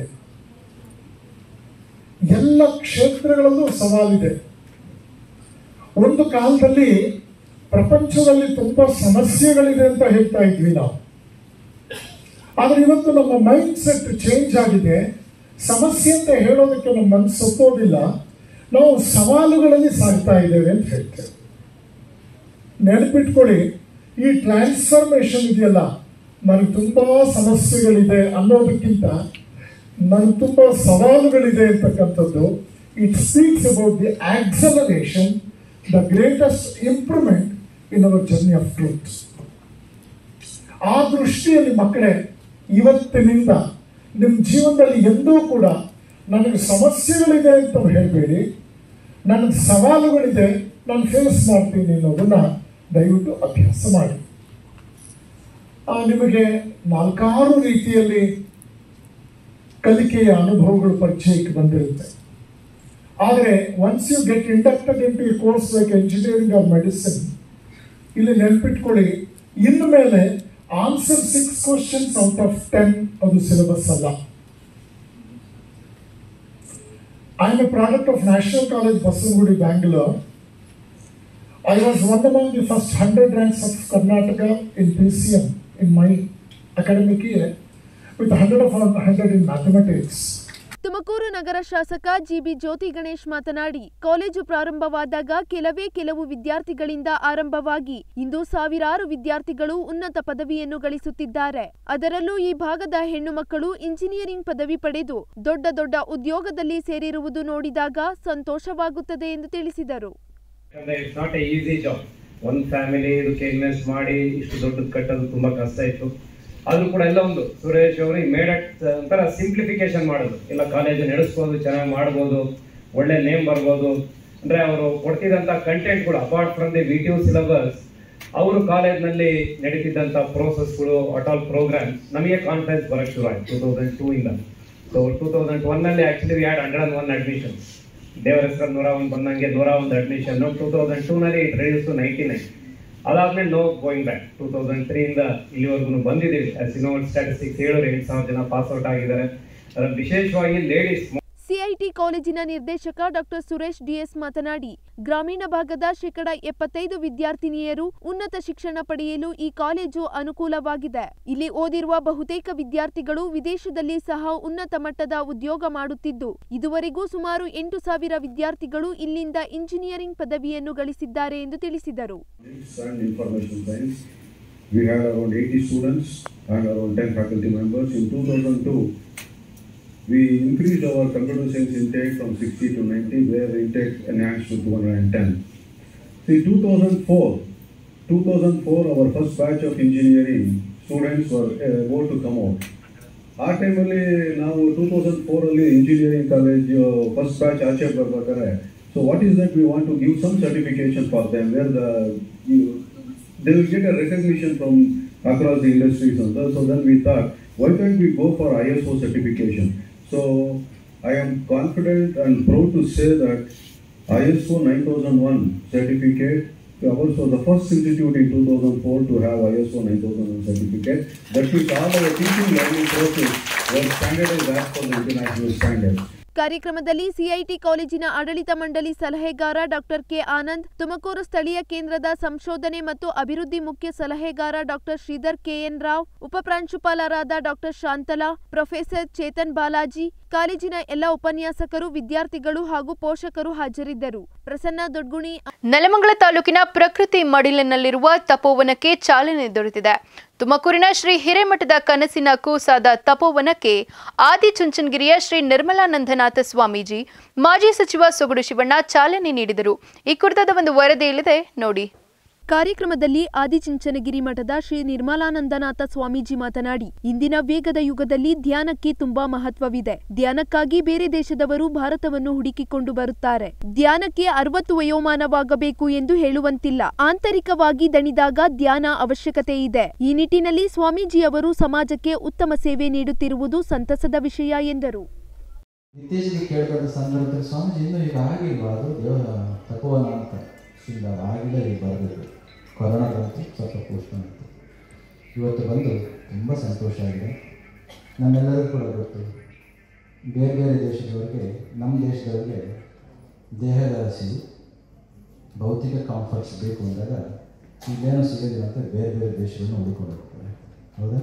ಎಲ್ಲ ಕ್ಷೇತ್ರಗಳಲ್ಲೂ ಸವಾಲಿದೆ ಒಂದು ಕಾಲದಲ್ಲಿ ಪ್ರಪಂಚದಲ್ಲಿ ತುಂಬಾ ಸಮಸ್ಯೆಗಳಿದೆ ಅಂತ ಹೇಳ್ತಾ ಇದ್ವಿ ನಾವು ಆದ್ರೆ ಇವತ್ತು ನಮ್ಮ ಮೈಂಡ್ ಸೆಟ್ ಚೇಂಜ್ ಆಗಿದೆ ಸಮಸ್ಯೆ ಅಂತ ಹೇಳೋದಕ್ಕೆ ನಮ್ಮ ಮನಸ್ಸು ಒಪ್ಪೋದಿಲ್ಲ ನಾವು ಸವಾಲುಗಳಲ್ಲಿ ಸಾಗ್ತಾ ಇದ್ದೇವೆ ಅಂತ ಹೇಳ್ತೇವೆ ನೆನಪಿಟ್ಕೊಳ್ಳಿ ಈ ಟ್ರಾನ್ಸ್ಫಾರ್ಮೇಶನ್ ಇದೆಯಲ್ಲ ನನಗೆ ತುಂಬಾ ಸಮಸ್ಯೆಗಳಿದೆ ಅನ್ನೋದಕ್ಕಿಂತ ನನಗೆ ತುಂಬಾ ಸವಾಲುಗಳಿದೆ ಅಂತಕ್ಕಂಥದ್ದು it speaks about the acceleration the greatest improvement in our journey of truth ಆ ದೃಷ್ಟಿಯಲ್ಲಿ ಮಕ್ಕಳೇ ಇವತ್ತಿನಿಂದ ನಿಮ್ಮ ಜೀವನದಲ್ಲಿ ಎಂದೂ ಕೂಡ ನನಗೆ ಸಮಸ್ಯೆಗಳಿದೆ ಅಂತ ಹೇಳಬೇಡಿ ನನಗೆ ಸವಾಲುಗಳಿದೆ ನಾನು ಫೇಸ್ ಮಾಡ್ತೀನಿ ಅನ್ನೋದನ್ನ ದಯವಿಟ್ಟು ಅಭ್ಯಾಸ ಮಾಡಿ ಆ, ನಿಮಗೆ ನಾಲ್ಕಾರು ರೀತಿಯಲ್ಲಿ ಕಲಿಕೆಯ ಅನುಭವಗಳು ಪರಿಚಯಕ್ಕೆ ಬಂದಿರುತ್ತೆ ಆದರೆ once you get inducted into course like engineering or medicine ಇಲ್ಲಿ ನೆನ್ಪಿಟ್ಕೊಳ್ಳಿ ಇನ್ನು ಮೇಲೆ answer six questions out of ten ಅದು ಸಿಲೆಬಸ್ ಅಲ್ಲ I am a product of national college Basavanagudi Bangalore I was one among the first 100 ranks of Karnataka in PCM in my academic year with 100 of 100 in mathematics. Tumakuru ನಗರ ಶಾಸಕ ಜಿಬಿ ಜ್ಯೋತಿ ಗಣೇಶ್ ಮಾತನಾಡಿ ಕಾಲೇಜು ಪ್ರಾರಂಭವಾದಾಗ ಕೆಲವೇ ಕೆಲವು ವಿದ್ಯಾರ್ಥಿಗಳಿಂದ ಆರಂಭವಾಗಿ ಇಂದು ಸಾವಿರಾರು ವಿದ್ಯಾರ್ಥಿಗಳು ಉನ್ನತ ಪದವಿಯನ್ನು ಗಳಿಸುತ್ತಿದ್ದಾರೆ ಅದರಲ್ಲೂ ಈ ಭಾಗದ ಹೆಣ್ಣು ಮಕ್ಕಳು ಇಂಜಿನಿಯರಿಂಗ್ ಪದವಿ ಪಡೆದು ದೊಡ್ಡ ದೊಡ್ಡ ಉದ್ಯೋಗದಲ್ಲಿ ಸೇರಿರುವುದು ನೋಡಿದಾಗ ಸಂತೋಷವಾಗುತ್ತದೆ ಎಂದು ತಿಳಿಸಿದರು ಯಾಕಂದ್ರೆ it's not a easy job ಒಂದ್ ಫ್ಯಾಮಿಲಿ ಇದಕ್ಕೆ ಇನ್ವೆಸ್ಟ್ ಮಾಡಿ ಇಷ್ಟು ದೊಡ್ಡದು ಕಟ್ಟೋದು ತುಂಬಾ ಕಷ್ಟ ಇತ್ತು ಆದ್ರೂ ಕೂಡ ಎಲ್ಲ ಒಂದು ಸುರೇಶ್ ಅವರು ಮೇಡ್ ಒಂಥರ ಸಿಂಪ್ಲಿಫಿಕೇಶನ್ ಮಾಡೋದು ಇಲ್ಲ ಕಾಲೇಜ್ ನಡೆಸ್ಬೋದು ಚೆನ್ನಾಗಿ ಮಾಡ್ಬೋದು ಒಳ್ಳೆ ನೇಮ್ ಬರ್ಬೋದು ಅಂದ್ರೆ ಅವರು ಕೊಡ್ತಿದ್ದಂತ ಕಂಟೆಂಟ್ಗಳು apart from the V T U syllabus ಅವರು ಕಾಲೇಜ್ನಲ್ಲಿ ನಡೀತಿದ್ದಂಥ ಪ್ರೋಸೆಸ್ಗಳು ಅಟಾಲ್ ಪ್ರೋಗ್ರಾಮ್ಸ್ ನಮಗೆ ಕಾನ್ಫಿಡೆನ್ಸ್ ಬರಕ್ಕೆ ಶುರು ಆಯ್ತು ಟೂ ತೌಸಂಡ್ ಟೂ ಇಂದ ಸೊ ಟೂ ತೌಸಂಡ್ ಒನ್ನಲ್ಲಿ actually we had hundred and one admissions ದೇವರ ಹೆಸರು ನೂರ ಒಂದು ಬಂದಂಗೆ ನೂರ ಒಂದು ಅಡ್ಮಿಷನ್ ಟೂ ತೌಸಂಡ್ ಟೂನಲ್ಲಿ it reduce to ninety nine ಅದಾದ್ಮೇಲೆ no going back two thousand ತ್ರೀಯಿಂದ ಇಲ್ಲಿವರೆಗೂ ಬಂದಿದ್ದೀವಿ ಆಸ್ ಇನೋ ಸ್ಟ್ಯಾಟಿಸ್ಟಿಕ್ಸ್ ಹೇಳೋರು ಎಂಟು ಸಾವಿರ ಜನ ಪಾಸ್ ಔಟ್ ಆಗಿದ್ದಾರೆ ಅದರಲ್ಲಿ ವಿಶೇಷವಾಗಿ ಲೇಡೀಸ್ ಸಿಐಟಿ ಕಾಲೇಜಿನ ನಿರ್ದೇಶಕ ಡಾಕ್ಟರ್ ಸುರೇಶ್ ಡಿಎಸ್ ಮಾತನಾಡಿ ಗ್ರಾಮೀಣ ಭಾಗದ ಶೇಕಡ ಎಪ್ಪತ್ತೈದು ವಿದ್ಯಾರ್ಥಿನಿಯರು ಉನ್ನತ ಶಿಕ್ಷಣ ಪಡೆಯಲು ಈ ಕಾಲೇಜು ಅನುಕೂಲವಾಗಿದೆ ಇಲ್ಲಿ ಓದಿರುವ ಬಹುತೇಕ ವಿದ್ಯಾರ್ಥಿಗಳು ವಿದೇಶದಲ್ಲಿ ಸಹ ಉನ್ನತ ಮಟ್ಟದ ಉದ್ಯೋಗ ಮಾಡುತ್ತಿದ್ದು ಇದುವರೆಗೂ ಸುಮಾರು ಎಂಟು ಸಾವಿರ ವಿದ್ಯಾರ್ಥಿಗಳು ಇಲ್ಲಿಂದ ಇಂಜಿನಿಯರಿಂಗ್ ಪದವಿಯನ್ನು ಗಳಿಸಿದ್ದಾರೆ ಎಂದು ತಿಳಿಸಿದರು and information science. We had around 80 students and around 10 faculty members. In 2002, we increased our computer science intake from 60 to 90, where the intake enhanced to 210. In 2004, 2004, our first batch of engineering students were uh, about to come out. ಆ ಟೈಮಲ್ಲಿ ನಾವು ಟೂ ತೌಸಂಡ್ ಫೋರಲ್ಲಿ ಇಂಜಿನಿಯರಿಂಗ್ ಕಾಲೇಜ್ ಫಸ್ಟ್ ಬ್ಯಾಚ್ ಆಚೆ ಬರ್ಬೇಕಾದ್ರೆ so what is that we want to give some certification for them where the they will get a recognition from across the industries ಅಂತ so then we thought why can't we go for I S O certification so I am confident and proud to say that ISO 9001 certificate. Ours was the first institute in 2004 to have ISO 9001 certificate. That means all our teaching learning process was standardized as per the international standards. ಕಾರ್ಯಕ್ರಮದಲ್ಲಿ ಸಿಐಟಿ ಕಾಲೇಜಿನ ಆಡಳಿತ ಮಂಡಳಿ ಸಲಹೆಗಾರ ಡಾಕ್ಟರ್ ಕೆ ಆನಂದ್ ತುಮಕೂರು ಸ್ಥಳೀಯ ಕೇಂದ್ರದ ಸಂಶೋಧನೆ ಮತ್ತು ಅಭಿವೃದ್ಧಿ ಮುಖ್ಯ ಸಲಹೆಗಾರ ಡಾಕ್ಟರ್ ಶ್ರೀಧರ್ ಕೆಎನ್ ರಾವ್ ಉಪಪ್ರಾಂಶುಪಾಲರಾದ ಡಾಕ್ಟರ್ ಶಾಂತಲಾ ಪ್ರೊಫೆಸರ್ ಚೇತನ್ ಬಾಲಾಜಿ ಕಾಲೇಜಿನ ಎಲ್ಲ ಉಪನ್ಯಾಸಕರು ವಿದ್ಯಾರ್ಥಿಗಳು ಹಾಗೂ ಪೋಷಕರು ಹಾಜರಿದ್ದರು ಪ್ರಸನ್ನ ದೊಡ್ಗುಣಿ ನೆಲಮಂಗಲ ತಾಲೂಕಿನ ಪ್ರಕೃತಿ ಮಡಿಲಿನಲ್ಲಿರುವ ತಪೋವನಕ್ಕೆ ಚಾಲನೆ ದೊರೆತಿದೆ ತುಮಕೂರಿನ ಶ್ರೀ ಹಿರೇಮಠದ ಕನಸಿನ ಕೂಸಾದ ತಪೋವನಕ್ಕೆ ಆದಿಚುಂಚನಗಿರಿಯ ಶ್ರೀ ನಿರ್ಮಲಾನಂದನಾಥ ಸ್ವಾಮೀಜಿ ಮಾಜಿ ಸಚಿವ ಸೊಗಡು ಶಿವಣ್ಣ ಚಾಲನೆ ನೀಡಿದರು ಈ ಕುರಿತಾದ ಒಂದು ವರದಿ ಇಲ್ಲಿದೆ ನೋಡಿ ಕಾರ್ಯಕ್ರಮದಲ್ಲಿ ಆದಿಚುಂಚನಗಿರಿ ಮಠದ ಶ್ರೀ ನಿರ್ಮಲಾನಂದನಾಥ ಸ್ವಾಮೀಜಿ ಮಾತನಾಡಿ ಇಂದಿನ ವೇಗದ ಯುಗದಲ್ಲಿ ಧ್ಯಾನಕ್ಕೆ ತುಂಬಾ ಮಹತ್ವವಿದೆ ಧ್ಯಾನಕ್ಕಾಗಿ ಬೇರೆ ದೇಶದವರು ಭಾರತವನ್ನು ಹುಡುಕಿಕೊಂಡು ಬರುತ್ತಾರೆ ಧ್ಯಾನಕ್ಕೆ ಅರವತ್ತು ವಯೋಮಾನವಾಗಬೇಕು ಎಂದು ಹೇಳುವಂತಿಲ್ಲ ಆಂತರಿಕವಾಗಿ ದಣಿದಾಗ ಧ್ಯಾನ ಅವಶ್ಯಕತೆ ಇದೆ ಈ ನಿಟ್ಟಿನಲ್ಲಿ ಸ್ವಾಮೀಜಿ ಅವರು ಸಮಾಜಕ್ಕೆ ಉತ್ತಮ ಸೇವೆ ನೀಡುತ್ತಿರುವುದು ಸಂತಸದ ವಿಷಯ ಎಂದರು ಇತ್ತೀಚೆಗೆ ಕೇಳ್ಕೊಂಡ ಸಂದರ್ಭದಲ್ಲಿ ಸ್ವಾಮೀಜಿ ಇನ್ನೂ ಈಗ ಆಗಿಲ್ವಾ ಅದು ದೇವ ತಪೋವನ ಅಂತ ಇಲ್ಲ ಆಗಿಲ್ಲ ಈಗ ಬರಬೇಕು ಕೊರೋನಾ ಬಂತು ಸ್ವಲ್ಪ ಪೋಸ್ಟ್ಪೋನ್ ಆಯಿತು ಇವತ್ತು ಬಂದು ತುಂಬ ಸಂತೋಷ ಆಗಿದೆ ನಮ್ಮೆಲ್ಲರಿಗೂ ಕೂಡ ಗೊತ್ತು ಬೇರೆ ಬೇರೆ ದೇಶದವರಿಗೆ ನಮ್ಮ ದೇಶದವರಿಗೆ ದೇಹದ ಹಸಿವು ಭೌತಿಕ ಕಂಫರ್ಟ್ಸ್ ಬೇಕು ಅಂದಾಗ ಇಲ್ಲೇನೂ ಸಿಗೋದಿಲ್ಲ ಅಂತ ಬೇರೆ ಬೇರೆ ದೇಶಗಳನ್ನು ಹುಡುಕೊಂಡು ಹೋಗ್ತಾರೆ ಹೌದಾ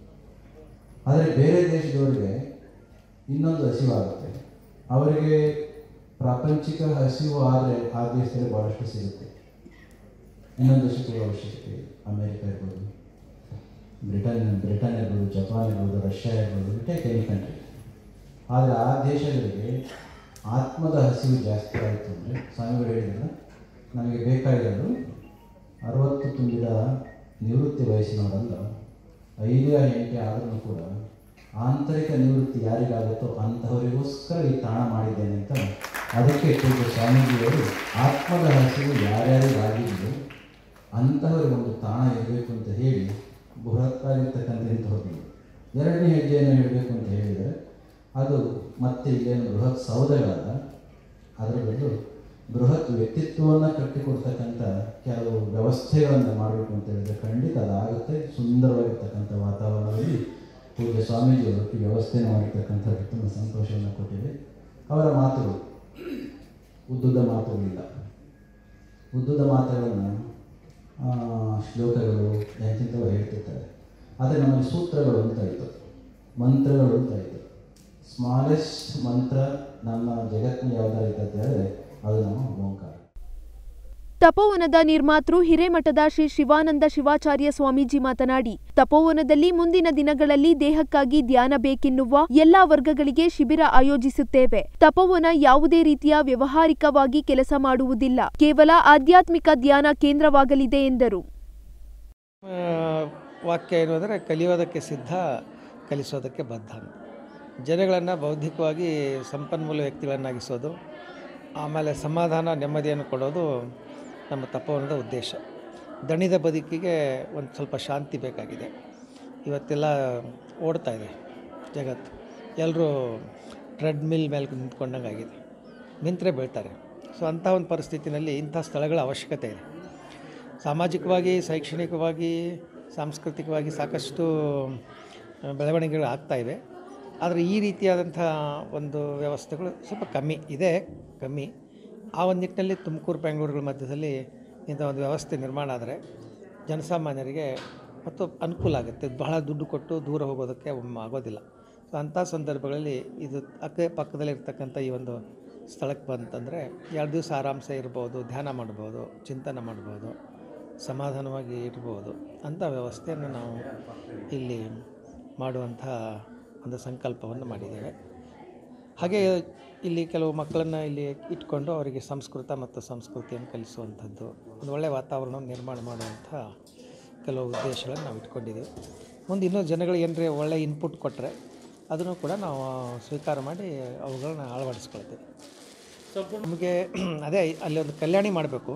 ಆದರೆ ಬೇರೆ ದೇಶದವರಿಗೆ ಇನ್ನೊಂದು ಹಸಿವಾಗುತ್ತೆ ಅವರಿಗೆ ಪ್ರಾಪಂಚಿಕ ಹಸಿವು ಆದರೆ ಆ ದೇಶದಲ್ಲಿ ಭಾಳಷ್ಟು ಸಿಗುತ್ತೆ ಇನ್ನೊಂದು ದೇಶಕ್ಕೆ ಅವಶ್ಯಕತೆ ಇದೆ ಅಮೇರಿಕ ಇರ್ಬೋದು ಬ್ರಿಟನ್ ಬ್ರಿಟನ್ ಇರ್ಬೋದು ಜಪಾನ್ ಇರ್ಬೋದು ರಷ್ಯಾ ಇರ್ಬೋದು ಟೇಕ್ ಎನಿ ಕಂಟ್ರಿ ಆದರೆ ಆ ದೇಶಗಳಿಗೆ ಆತ್ಮದ ಹಸಿವು ಜಾಸ್ತಿ ಆಯಿತು ಅಂದರೆ ಸ್ವಾಮಿಗಳು ಹೇಳಿದ್ರು ನಮಗೆ ಬೇಕಾಗಿರೋದು ಅರವತ್ತು ತುಂಬಿದ ನಿವೃತ್ತಿ ವಯಸ್ಸಿನವರಲ್ಲ ಐದು ಎಂಟು ಆದ್ರೂ ಕೂಡ ಆಂತರಿಕ ನಿವೃತ್ತಿ ಯಾರಿಗಾಗುತ್ತೋ ಅಂತಹವರಿಗೋಸ್ಕರ ಈ ತಾಣ ಮಾಡಿದ್ದೇನೆ ಅಂತ ಅದಕ್ಕೆ ಪೂಜ್ಯ ಸ್ವಾಮೀಜಿಯವರು ಆತ್ಮದ ಹಸಿವು ಯಾರ್ಯಾರಿಗಾಗಿದ್ದು ಅಂತಹವರಿಗೆ ಒಂದು ತಾಣ ಇರಬೇಕು ಅಂತ ಹೇಳಿ ಬೃಹತ್ತಾಗಿರ್ತಕ್ಕಂಥ ನಿಂತು ಹೋಗಿದ್ದು ಎರಡನೇ ಹೆಜ್ಜೆಯನ್ನು ಹೇಳಬೇಕು ಅಂತ ಹೇಳಿದರೆ ಅದು ಮತ್ತೆ ಇಲ್ಲೇನು ಬೃಹತ್ ಸೌಧಗಳಲ್ಲ ಅದರ ಬದಲು ಬೃಹತ್ ವ್ಯಕ್ತಿತ್ವವನ್ನು ಕಟ್ಟಿಕೊಡ್ತಕ್ಕಂಥ ಕೆಲವು ವ್ಯವಸ್ಥೆಗಳನ್ನು ಮಾಡಬೇಕು ಅಂತ ಹೇಳಿದರೆ ಖಂಡಿತ ಅದಾಗುತ್ತೆ ಸುಂದರವಾಗಿರ್ತಕ್ಕಂಥ ವಾತಾವರಣದಲ್ಲಿ ಪೂಜ್ಯ ಸ್ವಾಮೀಜಿಯವರು ಈ ವ್ಯವಸ್ಥೆಯನ್ನು ಮಾಡಿರ್ತಕ್ಕಂಥದ್ದು ತುಂಬ ಸಂತೋಷವನ್ನು ಕೊಟ್ಟಿದೆ ಅವರ ಮಾತುಗಳು ಉದ್ದುದ ಮಾತುಗಳಿಲ್ಲ ಉದ್ದುದ ಮಾತುಗಳನ್ನು ಶ್ಲೋಕಗಳು ಎಂತಿಂಥವು ಹೇಳ್ತಿರ್ತಾರೆ ಆದರೆ ನಮ್ಮಲ್ಲಿ ಸೂತ್ರಗಳು ಅಂತ ಇತ್ತು ಮಂತ್ರಗಳು ಅಂತ ಇತ್ತು ಸ್ಮಾಲೆಸ್ಟ್ ಮಂತ್ರ ನಮ್ಮ ಜಗತ್ತಿನ ಯಾವ್ದಾರು ಇತ್ತು ಅಂತ ಹೇಳಿದ್ರೆ ಅದು ನಮ್ಮ ಓಂಕಾರ ತಪೋವನದ ನಿರ್ಮಾತೃ ಹಿರೇಮಠದ ಶ್ರೀ ಶಿವಾನಂದ ಶಿವಾಚಾರ್ಯ ಸ್ವಾಮೀಜಿ ಮಾತನಾಡಿ ತಪೋವನದಲ್ಲಿ ಮುಂದಿನ ದಿನಗಳಲ್ಲಿ ದೇಹಕ್ಕಾಗಿ ಧ್ಯಾನ ಬೇಕೆನ್ನುವ ಎಲ್ಲಾ ವರ್ಗಗಳಿಗೆ ಶಿಬಿರ ಆಯೋಜಿಸುತ್ತೇವೆ ತಪೋವನ ಯಾವುದೇ ರೀತಿಯ ವ್ಯವಹಾರಿಕವಾಗಿ ಕೆಲಸ ಮಾಡುವುದಿಲ್ಲ ಕೇವಲ ಆಧ್ಯಾತ್ಮಿಕ ಧ್ಯಾನ ಕೇಂದ್ರವಾಗಲಿದೆ ಎಂದರು ವಾಕ್ಯ ಏನು ಅಂದರೆ ಕಲಿಯೋದಕ್ಕೆ ಸಿದ್ಧ ಕಲಿಸೋದಕ್ಕೆ ಬದ್ಧ ಅಂತ ಜನಗಳನ್ನು ಬೌದ್ಧಿಕವಾಗಿ ಸಂಪನ್ಮೂಲ ವ್ಯಕ್ತಿಗಳನ್ನಾಗಿಸೋದು ಆಮೇಲೆ ಸಮಾಧಾನ ನೆಮ್ಮದಿಯನ್ನು ಕೊಡೋದು ನಮ್ಮ ತಪೋವನದ ಉದ್ದೇಶ ದಣಿದ ಬದುಕಿಗೆ ಒಂದು ಸ್ವಲ್ಪ ಶಾಂತಿ ಬೇಕಾಗಿದೆ ಇವತ್ತೆಲ್ಲ ಓಡ್ತಾ ಇದೆ ಜಗತ್ತು ಎಲ್ಲರೂ ಟ್ರೆಡ್ಮಿಲ್ ಮೇಲೆ ನಿಂತ್ಕೊಂಡಂಗೆ ಆಗಿದೆ ನಿಂತರೆ ಬೀಳ್ತಾರೆ ಸೊ ಅಂಥ ಒಂದು ಪರಿಸ್ಥಿತಿನಲ್ಲಿ ಇಂಥ ಸ್ಥಳಗಳ ಅವಶ್ಯಕತೆ ಇದೆ ಸಾಮಾಜಿಕವಾಗಿ ಶೈಕ್ಷಣಿಕವಾಗಿ ಸಾಂಸ್ಕೃತಿಕವಾಗಿ ಸಾಕಷ್ಟು ಬೆಳವಣಿಗೆಗಳು ಆಗ್ತಾ ಇವೆ ಆದರೆ ಈ ರೀತಿಯಾದಂಥ ಒಂದು ವ್ಯವಸ್ಥೆಗಳು ಸ್ವಲ್ಪ ಕಮ್ಮಿ ಇದೆ ಕಮ್ಮಿ ಆ ಒಂದು ನಿಟ್ಟಿನಲ್ಲಿ ತುಮಕೂರು ಬೆಂಗಳೂರುಗಳ ಮಧ್ಯದಲ್ಲಿ ಇಂಥ ಒಂದು ವ್ಯವಸ್ಥೆ ನಿರ್ಮಾಣ ಆದರೆ ಜನಸಾಮಾನ್ಯರಿಗೆ ಮತ್ತು ಅನುಕೂಲ ಆಗುತ್ತೆ ಬಹಳ ದುಡ್ಡು ಕೊಟ್ಟು ದೂರ ಹೋಗೋದಕ್ಕೆ ಒಮ್ಮೆ ಆಗೋದಿಲ್ಲ ಸೊ ಅಂಥ ಸಂದರ್ಭಗಳಲ್ಲಿ ಇದು ಅಕ್ಕ ಪಕ್ಕದಲ್ಲಿರ್ತಕ್ಕಂಥ ಈ ಒಂದು ಸ್ಥಳಕ್ಕೆ ಬಂತಂದರೆ ಎರಡು ದಿವಸ ಆರಾಮ್ಸೆ ಇರ್ಬೋದು ಧ್ಯಾನ ಮಾಡ್ಬೋದು ಚಿಂತನೆ ಮಾಡ್ಬೋದು ಸಮಾಧಾನವಾಗಿ ಇರ್ಬೋದು ಅಂಥ ವ್ಯವಸ್ಥೆಯನ್ನು ನಾವು ಇಲ್ಲಿ ಮಾಡುವಂಥ ಒಂದು ಸಂಕಲ್ಪವನ್ನು ಮಾಡಿದ್ದೇವೆ ಹಾಗೆ ಇಲ್ಲಿ ಕೆಲವು ಮಕ್ಕಳನ್ನು ಇಲ್ಲಿ ಇಟ್ಕೊಂಡು ಅವರಿಗೆ ಸಂಸ್ಕೃತ ಮತ್ತು ಸಂಸ್ಕೃತಿಯನ್ನು ಕಲಿಸುವಂಥದ್ದು ಒಂದು ಒಳ್ಳೆಯ ವಾತಾವರಣವನ್ನು ನಿರ್ಮಾಣ ಮಾಡುವಂಥ ಕೆಲವು ಉದ್ದೇಶಗಳನ್ನು ನಾವು ಇಟ್ಕೊಂಡಿದ್ದೀವಿ ಮುಂದೆ ಇನ್ನೂ ಜನಗಳಿಗೆ ಏನರೇ ಒಳ್ಳೆಯ ಇನ್ಪುಟ್ ಕೊಟ್ಟರೆ ಅದನ್ನು ಕೂಡ ನಾವು ಸ್ವೀಕಾರ ಮಾಡಿ ಅವುಗಳನ್ನ ಅಳವಡಿಸ್ಕೊಳ್ತೇವೆ ನಮಗೆ ಅದೇ ಅಲ್ಲಿ ಒಂದು ಕಲ್ಯಾಣಿ ಮಾಡಬೇಕು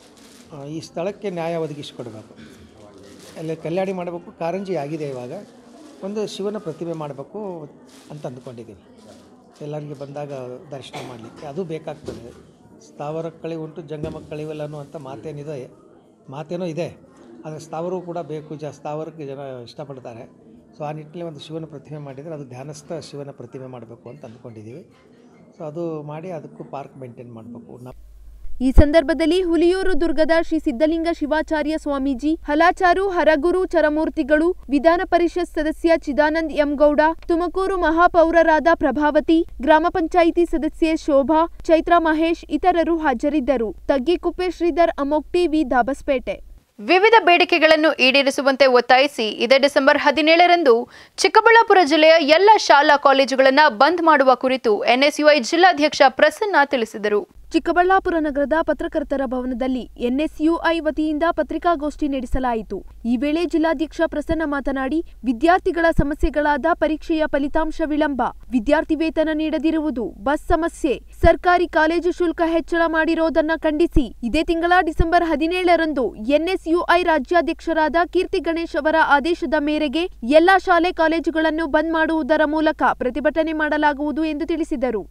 ಈ ಸ್ಥಳಕ್ಕೆ ನ್ಯಾಯ ಒದಗಿಸಿಕೊಡ್ಬೇಕು ಅಲ್ಲಿ ಕಲ್ಯಾಣಿ ಮಾಡಬೇಕು ಕಾರಂಜಿ ಆಗಿದೆ ಇವಾಗ ಒಂದು ಶಿವನ ಪ್ರತಿಮೆ ಮಾಡಬೇಕು ಅಂತ ಅಂದ್ಕೊಂಡಿದ್ದೀನಿ ಎಲ್ಲರಿಗೆ ಬಂದಾಗ ದರ್ಶನ ಮಾಡಲಿಕ್ಕೆ ಅದು ಬೇಕಾಗ್ತದೆ ಸ್ಥಾವರ ಕಳಿವು ಉಂಟು ಜಂಗಮ ಕಳಿವಿಲ್ಲ ಅನ್ನುವಂಥ ಮಾತೇನಿದೆ ಮಾತೇನೋ ಇದೆ ಆದರೆ ಸ್ಥಾವರವು ಕೂಡ ಬೇಕು ಜ ಸ್ಥಾವರಕ್ಕೆ ಜನ ಇಷ್ಟಪಡ್ತಾರೆ ಸೊ ಆ ನಿಟ್ಟಿನಲ್ಲಿ ಒಂದು ಶಿವನ ಪ್ರತಿಮೆ ಮಾಡಿದರೆ ಅದು ಧ್ಯಾನಸ್ಥ ಶಿವನ ಪ್ರತಿಮೆ ಮಾಡಬೇಕು ಅಂತ ಅಂದ್ಕೊಂಡಿದ್ದೀವಿ ಸೊ ಅದು ಮಾಡಿ ಅದಕ್ಕೂ ಪಾರ್ಕ್ ಮೇಂಟೈನ್ ಮಾಡಬೇಕು ನಾವು ಈ ಸಂದರ್ಭದಲ್ಲಿ ಹುಲಿಯೂರು ದುರ್ಗದ ಶ್ರೀ ಸಿದ್ದಲಿಂಗ ಶಿವಾಚಾರ್ಯ ಸ್ವಾಮೀಜಿ ಹಲಾಚಾರು ಹರಗುರು ಚರಮೂರ್ತಿಗಳು ವಿಧಾನ ಪರಿಷತ್ ಸದಸ್ಯ ಚಿದಾನಂದ್ ಎಂಗೌಡ ತುಮಕೂರು ಮಹಾಪೌರರಾದ ಪ್ರಭಾವತಿ ಗ್ರಾಮ ಪಂಚಾಯಿತಿ ಸದಸ್ಯೆ ಶೋಭಾ ಚೈತ್ರಾ ಮಹೇಶ್ ಇತರರು ಹಾಜರಿದ್ದರು ತಗ್ಗಿಕುಪ್ಪೆ ಶ್ರೀಧರ್ ಅಮೋಕ್ ಟಿವಿ ದಾಬಸ್ಪೇಟೆ ವಿವಿಧ ಬೇಡಿಕೆಗಳನ್ನು ಈಡೇರಿಸುವಂತೆ ಒತ್ತಾಯಿಸಿ ಇದೇ ಡಿಸೆಂಬರ್ ಹದಿನೇಳರಂದು ಚಿಕ್ಕಬಳ್ಳಾಪುರ ಜಿಲ್ಲೆಯ ಎಲ್ಲ ಶಾಲಾ ಕಾಲೇಜುಗಳನ್ನು ಬಂದ್ ಮಾಡುವ ಕುರಿತು ಎನ್ಎಸ್ಯುಐ ಜಿಲ್ಲಾಧ್ಯಕ್ಷ ಪ್ರಸನ್ನ ತಿಳಿಸಿದರು ಚಿಕ್ಕಬಳ್ಳಾಪುರ ನಗರದ ಪತ್ರಕರ್ತರ ಭವನದಲ್ಲಿ ಎನ್ಎಸ್ಯುಐ ವತಿಯಿಂದ ಪತ್ರಿಕಾಗೋಷ್ಠಿ ನಡೆಸಲಾಯಿತು ಈ ವೇಳೆ ಜಿಲ್ಲಾಧ್ಯಕ್ಷ ಪ್ರಸನ್ನ ಮಾತನಾಡಿ ವಿದ್ಯಾರ್ಥಿಗಳ ಸಮಸ್ಯೆಗಳಾದ ಪರೀಕ್ಷೆಯ ಫಲಿತಾಂಶ ವಿಳಂಬ ವಿದ್ಯಾರ್ಥಿ ವೇತನ ನೀಡದಿರುವುದು ಬಸ್ ಸಮಸ್ಯೆ ಸರ್ಕಾರಿ ಕಾಲೇಜು ಶುಲ್ಕ ಹೆಚ್ಚಳ ಮಾಡಿರೋದನ್ನ ಖಂಡಿಸಿ ಇದೇ ತಿಂಗಳ ಡಿಸೆಂಬರ್ ಹದಿನೇಳರಂದು ಎನ್ಎಸ್ಯುಐ ರಾಜ್ಯಾಧ್ಯಕ್ಷರಾದ ಕೀರ್ತಿ ಗಣೇಶ್ ಅವರ ಆದೇಶದ ಮೇರೆಗೆ ಎಲ್ಲಾ ಶಾಲೆ ಕಾಲೇಜುಗಳನ್ನು ಬಂದ್ ಮಾಡುವುದರ ಮೂಲಕ ಪ್ರತಿಭಟನೆ ಮಾಡಲಾಗುವುದು ಎಂದು ತಿಳಿಸಿದರು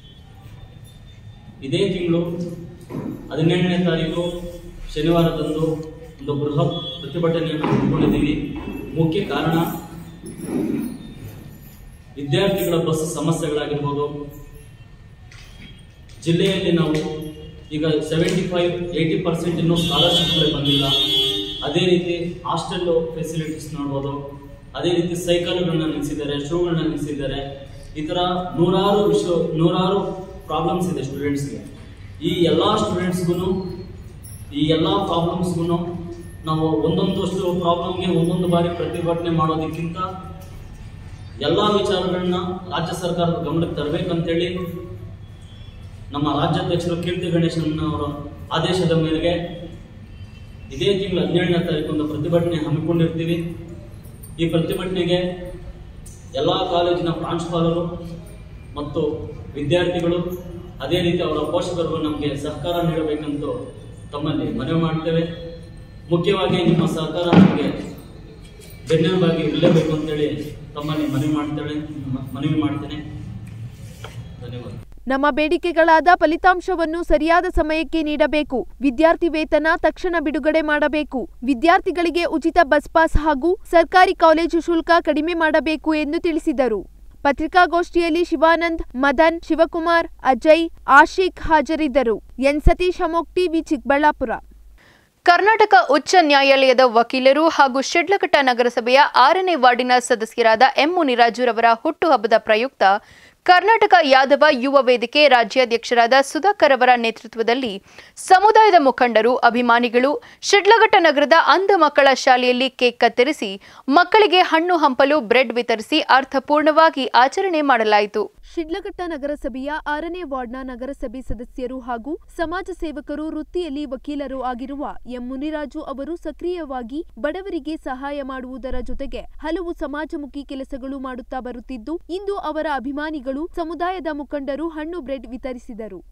ಇದೇ ತಿಂಗಳು ಹದಿನೇಳನೇ ತಾರೀಕು ಶನಿವಾರದಂದು ಒಂದು ಬೃಹತ್ ಪ್ರತಿಭಟನೆಯನ್ನು ಹಮ್ಮಿಕೊಂಡಿದ್ದೀವಿ ಮುಖ್ಯ ಕಾರಣ ವಿದ್ಯಾರ್ಥಿಗಳ ಬಸ್ ಸಮಸ್ಯೆಗಳಾಗಿರ್ಬೋದು ಜಿಲ್ಲೆಯಲ್ಲಿ ನಾವು ಈಗ ಸೆವೆಂಟಿ ಫೈವ್ ಏಯ್ಟಿ ಪರ್ಸೆಂಟ್ ಇನ್ನೂ ಸ್ಕಾಲರ್ಶಿಪ್ಗಳೇ ಬಂದಿಲ್ಲ ಅದೇ ರೀತಿ ಹಾಸ್ಟೆಲ್ ಫೆಸಿಲಿಟೀಸ್ ನೋಡ್ಬೋದು ಅದೇ ರೀತಿ ಸೈಕಲ್ಗಳನ್ನ ನಿಲ್ಲಿಸಿದ್ದಾರೆ ಶೂಗಳನ್ನ ನಿಲ್ಲಿಸಿದ್ದಾರೆ ಈ ಥರ ನೂರಾರು ವಿಷಯ ನೂರಾರು ಪ್ರಾಬ್ಲಮ್ಸ್ ಇದೆ ಸ್ಟೂಡೆಂಟ್ಸ್ಗೆ ಈ ಎಲ್ಲ ಸ್ಟೂಡೆಂಟ್ಸ್ಗೂ ಈ ಎಲ್ಲ ಪ್ರಾಬ್ಲಮ್ಸ್ಗೂ ನಾವು ಒಂದೊಂದಷ್ಟು ಪ್ರಾಬ್ಲಮ್ಗೆ ಒಂದೊಂದು ಬಾರಿ ಪ್ರತಿಭಟನೆ ಮಾಡೋದಕ್ಕಿಂತ ಎಲ್ಲ ವಿಚಾರಗಳನ್ನ ರಾಜ್ಯ ಸರ್ಕಾರದ ಗಮನಕ್ಕೆ ತರಬೇಕಂತೇಳಿ ನಮ್ಮ ರಾಜ್ಯಾಧ್ಯಕ್ಷರು ಕೀರ್ತಿ ಗಣೇಶನ್ ಅವರ ಆದೇಶದ ಮೇರೆಗೆ ಇದೇ ತಿಂಗಳು ಹದಿನೇಳನೇ ತಾರೀಕು ಒಂದು ಪ್ರತಿಭಟನೆ ಹಮ್ಮಿಕೊಂಡಿರ್ತೀವಿ ಈ ಪ್ರತಿಭಟನೆಗೆ ಎಲ್ಲ ಕಾಲೇಜಿನ ಪ್ರಾಂಶುಪಾಲರು ಮತ್ತು ವಿದ್ಯಾರ್ಥಿಗಳು ಅದೇ ರೀತಿ ಅವರ ಪೋಷಕರು ನಮಗೆ ಸಹಕಾರ ನೀಡಬೇಕಂತ ತಮ್ಮಲ್ಲಿ ಮನವಿ ಮಾಡ್ತೇವೆ ಮುಖ್ಯವಾಗಿ ನಿಮ್ಮ ಸಹಕಾರ ನಮಗೆ ಬೆನ್ನೆಲುಬಾಗಿ ಇರಲೇಬೇಕು ಅಂತೇಳಿ ತಮ್ಮಲ್ಲಿ ಮನವಿ ಮಾಡ್ತೇವೆ ಮ- ಮನವಿ ಮಾಡ್ತೇನೆ ಧನ್ಯವಾದ ನಮ್ಮ ಬೇಡಿಕೆಗಳಾದ ಫಲಿತಾಂಶವನ್ನು ಸರಿಯಾದ ಸಮಯಕ್ಕೆ ನೀಡಬೇಕು ವಿದ್ಯಾರ್ಥಿ ವೇತನ ತಕ್ಷಣ ಬಿಡುಗಡೆ ಮಾಡಬೇಕು ವಿದ್ಯಾರ್ಥಿಗಳಿಗೆ ಉಚಿತ ಬಸ್ ಪಾಸ್ ಹಾಗೂ ಸರ್ಕಾರಿ ಕಾಲೇಜು ಶುಲ್ಕ ಕಡಿಮೆ ಮಾಡಬೇಕು ಎಂದು ತಿಳಿಸಿದರು ಪತ್ರಿಕಾಗೋಷ್ಠಿಯಲ್ಲಿ ಶಿವಾನಂದ್ ಮದನ್ ಶಿವಕುಮಾರ್ ಅಜಯ್ ಆಶಿಕ್ ಹಾಜರಿದ್ದರು ಎನ್ ಸತೀಶ್ ಅಮೋಕ್ ಟಿವಿ ಚಿಕ್ಕಬಳ್ಳಾಪುರ ಕರ್ನಾಟಕ ಉಚ್ಚ ನ್ಯಾಯಾಲಯದ ವಕೀಲರು ಹಾಗೂ ಶಿಡ್ಲಘಟ್ಟ ನಗರಸಭೆಯ ಆರನೇ ವಾರ್ಡಿನ ಸದಸ್ಯರಾದ ಎಂ ಮುನಿರಾಜುರವರ ಹುಟ್ಟುಹಬ್ಬದ ಪ್ರಯುಕ್ತ ಕರ್ನಾಟಕ ಯಾದವ ಯುವ ವೇದಿಕೆ ರಾಜ್ಯಾಧ್ಯಕ್ಷರಾದ ಸುಧಾಕರ್ ಅವರ ನೇತೃತ್ವದಲ್ಲಿ ಸಮುದಾಯದ ಮುಖಂಡರು ಅಭಿಮಾನಿಗಳು ಶಿಡ್ಲಘಟ್ಟ ನಗರದ ಅಂಧ ಮಕ್ಕಳ ಶಾಲೆಯಲ್ಲಿ ಕೇಕ್ ಕತ್ತರಿಸಿ ಮಕ್ಕಳಿಗೆ ಹಣ್ಣು ಹಂಪಲು ಬ್ರೆಡ್ ವಿತರಿಸಿ ಅರ್ಥಪೂರ್ಣವಾಗಿ ಆಚರಣೆ ಮಾಡಲಾಯಿತು ಶಿಡ್ಲಘಟ್ಟ ನಗರಸಭೆಯ ಆರನೇ ವಾರ್ಡ್ನ ನಗರಸಭೆ ಸದಸ್ಯರು ಹಾಗೂ ಸಮಾಜ ಸೇವಕರು ವೃತ್ತಿಯಲ್ಲಿ ವಕೀಲರು ಆಗಿರುವ ಎಂ ಮುನಿರಾಜು ಅವರು ಸಕ್ರಿಯವಾಗಿ ಬಡವರಿಗೆ ಸಹಾಯ ಮಾಡುವುದರ ಜೊತೆಗೆ ಹಲವು ಸಮಾಜಮುಖಿ ಕೆಲಸಗಳು ಮಾಡುತ್ತಾ ಬರುತ್ತಿದ್ದು ಇಂದು ಅವರ ಅಭಿಮಾನಿಗಳು ಸಮುದಾಯದ ಮುಖಂಡರು ಹಣ್ಣು ಬ್ರೆಡ್ ವಿತರಿಸಿದರು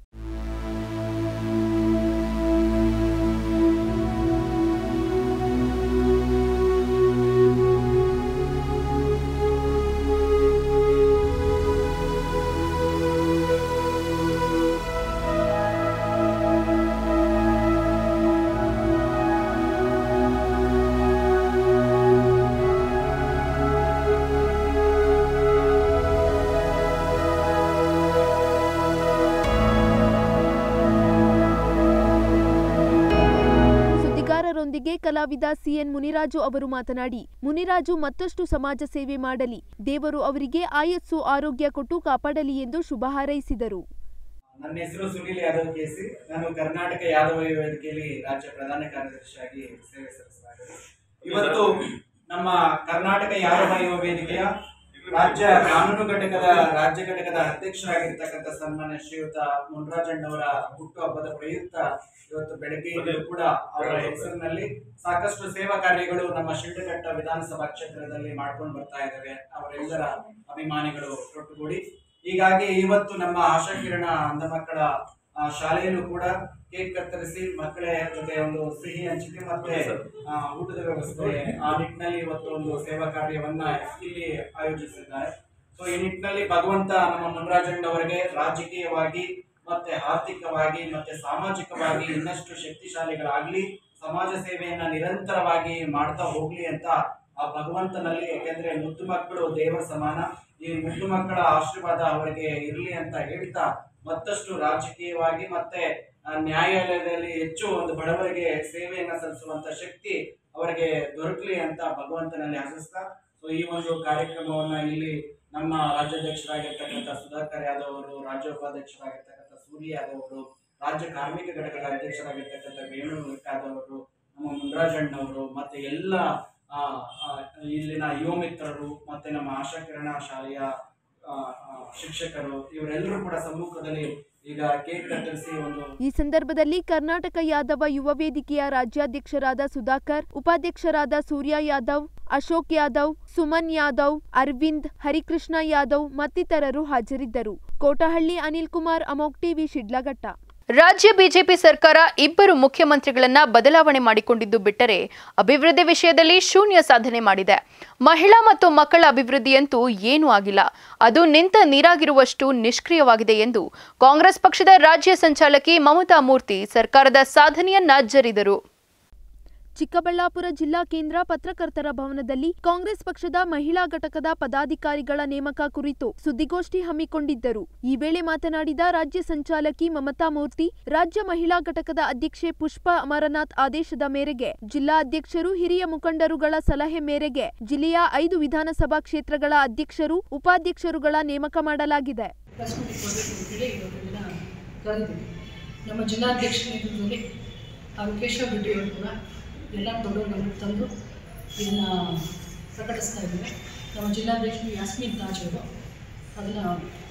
ಕಲಾವಿದ ಸಿಎನ್ ಮುನಿರಾಜು ಅವರು ಮಾತನಾಡಿ ಮುನಿರಾಜು ಮತ್ತಷ್ಟು ಸಮಾಜ ಸೇವೆ ಮಾಡಲಿ ದೇವರು ಅವರಿಗೆ ಆಯಸ್ಸು ಆರೋಗ್ಯ ಕೊಟ್ಟು ಕಾಪಾಡಲಿ ಎಂದು ಶುಭ ಹಾರೈಸಿದರು ನನ್ನ ಹೆಸರು ಸುನೀಲ್ ಯಾದವ್ ಕೆಸಿ ನಾನು ಕರ್ನಾಟಕ ಯಾದವ ಯುವ ವೇದಿಕೆಯಲ್ಲಿ ರಾಜ್ಯ ಪ್ರಧಾನ ಕಾರ್ಯದರ್ಶಿಯಾಗಿ ಸೇವೆ ಸಲ್ಲಿಸಲಾಗಿದೆ ಇವತ್ತು ನಮ್ಮ ಕರ್ನಾಟಕ ಯಾದವ ಯುವ ವೇದಿಕೆಯ ರಾಜ್ಯ ಕಾನೂನು ಘಟಕದ ರಾಜ್ಯ ಘಟಕದ ಅಧ್ಯಕ್ಷರಾಗಿರ್ತಕ್ಕಂಥ ಸನ್ಮಾನ್ಯ ಶ್ರೀಯುತ ಮುನ್ರಾಜಣ್ಣವರ ಹುಟ್ಟುಹಬ್ಬದ ಪ್ರಯುಕ್ತ ಇವತ್ತು ಬೆಳಗ್ಗೆಯಿಂದಲೂ ಕೂಡ ಅವರ ಹೆಸರಿನಲ್ಲಿ ಸಾಕಷ್ಟು ಸೇವಾ ಕಾರ್ಯಗಳು ನಮ್ಮ ಶಿಡ್ಲಘಟ್ಟ ವಿಧಾನಸಭಾ ಕ್ಷೇತ್ರದಲ್ಲಿ ಮಾಡ್ಕೊಂಡು ಬರ್ತಾ ಇದ್ದಾವೆ ಅವರೆಲ್ಲರ ಅಭಿಮಾನಿಗಳು ಒಟ್ಟುಗೂಡಿ ಹೀಗಾಗಿ ಇವತ್ತು ನಮ್ಮ ಆಶಾಕಿರಣ ಅಂಧ ಮಕ್ಕಳ ಆ, ಶಾಲೆಯಲ್ಲೂ ಕೂಡ ಕೇಕ್ ಕತ್ತರಿಸಿ ಮಕ್ಕಳ ಜೊತೆ ಒಂದು ಸಿಹಿ ಹಂಚಿಕೆ ಮತ್ತೆ ಆ, ಊಟದ ವ್ಯವಸ್ಥೆ ಆ ನಿಟ್ಟಿನಲ್ಲಿ ಇವತ್ತು ಒಂದು ಸೇವಾ ಕಾರ್ಯವನ್ನ ಇಲ್ಲಿ ಆಯೋಜಿಸಿದ್ದಾರೆ ಸೊ ಈ ನಿಟ್ಟಿನಲ್ಲಿ ಭಗವಂತ ನಮ್ಮ ಮುನ್ರಾಜಣ್ಣವರಿಗೆ ರಾಜಕೀಯವಾಗಿ ಮತ್ತೆ ಆರ್ಥಿಕವಾಗಿ ಮತ್ತೆ ಸಾಮಾಜಿಕವಾಗಿ ಇನ್ನಷ್ಟು ಶಕ್ತಿಶಾಲಿಗಳಾಗ್ಲಿ ಸಮಾಜ ಸೇವೆಯನ್ನ ನಿರಂತರವಾಗಿ ಮಾಡ್ತಾ ಹೋಗ್ಲಿ ಅಂತ ಆ ಭಗವಂತನಲ್ಲಿ ಯಾಕೆಂದ್ರೆ ಮುದ್ದು ಮಕ್ಕಳು ದೇವರ ಸಮಾನ ಈ ಮುದ್ದು ಮಕ್ಕಳ ಆಶೀರ್ವಾದ ಅವರಿಗೆ ಇರಲಿ ಅಂತ ಹೇಳ್ತಾ ಮತ್ತಷ್ಟು ರಾಜಕೀಯವಾಗಿ ಮತ್ತೆ ಆ, ನ್ಯಾಯಾಲಯದಲ್ಲಿ ಹೆಚ್ಚು ಒಂದು ಬಡವರಿಗೆ ಸೇವೆಯನ್ನ ಸಲ್ಲಿಸುವಂತ ಶಕ್ತಿ ಅವರಿಗೆ ದೊರಕಲಿ ಅಂತ ಭಗವಂತನಲ್ಲಿ ಆಶಿಸ್ತಾ ಸೊ ಈ ಒಂದು ಕಾರ್ಯಕ್ರಮವನ್ನ ಇಲ್ಲಿ ನಮ್ಮ ರಾಜ್ಯಾಧ್ಯಕ್ಷರಾಗಿರ್ತಕ್ಕಂಥ ಸುಧಾಕರ್ ಯಾದವ್ ಅವರು ರಾಜ್ಯ ಉಪಾಧ್ಯಕ್ಷರಾಗಿರ್ತಕ್ಕಂಥ ಸೂರ್ಯ ಯಾದವ್ ಅವರು ರಾಜ್ಯ ಕಾರ್ಮಿಕ ಘಟಕದ ಅಧ್ಯಕ್ಷರಾಗಿರ್ತಕ್ಕಂಥ ವೇಣು ಯಾದವ್ ಅವರು ನಮ್ಮ ಮುನ್ರಾಜಣ್ಣವರು ಮತ್ತೆ ಎಲ್ಲ ಆ, ಆ, ಇಲ್ಲಿನ ಯುವ ಮಿತ್ರರು ಮತ್ತೆ ನಮ್ಮ ಆಶಾ ಕಿರಣ ಶಾಲೆಯ ಆ, ಆ, ಶಿಕ್ಷಕರು ಇವರೆಲ್ಲರೂ ಕೂಡ ಸಮ್ಮುಖದಲ್ಲಿ ಈಗ ಕೇಕ್ ಕತ್ತರಿಸಿ ಒಂದು ಈ ಸಂದರ್ಭದಲ್ಲಿ ಕರ್ನಾಟಕ ಯಾದವ ಯುವ ವೇದಿಕೆಯ ರಾಜ್ಯಾಧ್ಯಕ್ಷರಾದ ಸುಧಾಕರ್ ಉಪಾಧ್ಯಕ್ಷರಾದ ಸೂರ್ಯ ಯಾದವ್ ಅಶೋಕ್ ಯಾದವ್ ಸುಮನ್ ಯಾದವ್ ಅರವಿಂದ್ ಹರಿಕೃಷ್ಣ ಯಾದವ್ ಮತ್ತಿತರರು ಹಾಜರಿದ್ದರು ಕೋಟಹಳ್ಳಿ ಅನಿಲ್ ಕುಮಾರ್ ಅಮೋಕ್ ಟಿವಿ ಶಿಡ್ಲಘಟ್ಟ ರಾಜ್ಯ ಬಿಜೆಪಿ ಸರ್ಕಾರ ಇಬ್ಬರು ಮುಖ್ಯಮಂತ್ರಿಗಳನ್ನ ಬದಲಾವಣೆ ಮಾಡಿಕೊಂಡಿದ್ದು ಬಿಟ್ಟರೆ ಅಭಿವೃದ್ಧಿ ವಿಷಯದಲ್ಲಿ ಶೂನ್ಯ ಸಾಧನೆ ಮಾಡಿದೆ ಮಹಿಳಾ ಮತ್ತು ಮಕ್ಕಳ ಅಭಿವೃದ್ಧಿಯಂತೂ ಏನೂ ಆಗಿಲ್ಲ ಅದು ನಿಂತ ನೀರಾಗಿರುವಷ್ಟು ನಿಷ್ಕ್ರಿಯವಾಗಿದೆ ಎಂದು ಕಾಂಗ್ರೆಸ್ ಪಕ್ಷದ ರಾಜ್ಯ ಸಂಚಾಲಕಿ ಮಮತಾ ಮೂರ್ತಿ ಸರ್ಕಾರದ ಸಾಧನೆಯನ್ನ ಜರಿದರು ಚಿಕ್ಕಬಳ್ಳಾಪುರ ಜಿಲ್ಲಾ ಕೇಂದ್ರ ಪತ್ರಕರ್ತರ ಭವನದಲ್ಲಿ ಕಾಂಗ್ರೆಸ್ ಪಕ್ಷದ ಮಹಿಳಾ ಘಟಕದ ಪದಾಧಿಕಾರಿಗಳ ನೇಮಕ ಕುರಿತು ಸುದ್ದಿಗೋಷ್ಠಿ ಹಮ್ಮಿಕೊಂಡಿದ್ದರು ಈ ವೇಳೆ ಮಾತನಾಡಿದ ರಾಜ್ಯ ಸಂಚಾಲಕಿ ಮಮತಾ ಮೂರ್ತಿ ರಾಜ್ಯ ಮಹಿಳಾ ಘಟಕದ ಅಧ್ಯಕ್ಷೆ ಪುಷ್ಪ ಅಮರನಾಥ್ ಆದೇಶದ ಮೇರೆಗೆ ಜಿಲ್ಲಾ ಅಧ್ಯಕ್ಷರು ಹಿರಿಯ ಮುಖಂಡರುಗಳ ಸಲಹೆ ಮೇರೆಗೆ ಜಿಲ್ಲೆಯ ಐದು ವಿಧಾನಸಭಾ ಕ್ಷೇತ್ರಗಳ ಅಧ್ಯಕ್ಷರು ಉಪಾಧ್ಯಕ್ಷರುಗಳ ನೇಮಕ ಮಾಡಲಾಗಿದೆ ಪ್ರೆಸ್ ಮೀಟ್ ಕೊಡಬೇಕು ಅಂತೇಳಿ ಇವತ್ತಿನ ಕರೆದಿದ್ವಿ ನಮ್ಮ ಜಿಲ್ಲಾಧ್ಯಕ್ಷ ನೇತೃತ್ವದಲ್ಲಿ ಹಾಗೂ ಕೇಶವ ರೆಡ್ಡಿ ಅವರು ಕೂಡ ಎಲ್ಲ ದೊಡ್ಡವರು ಗಮನಕ್ಕೆ ತಂದು ಇದನ್ನು ಪ್ರಕಟಿಸ್ತಾ ಇದ್ದೇವೆ ನಮ್ಮ ಜಿಲ್ಲಾಧ್ಯಕ್ಷರು ಯಾಸ್ಮಿನ್ ತಾಜ್ ಅವರು ಅದನ್ನು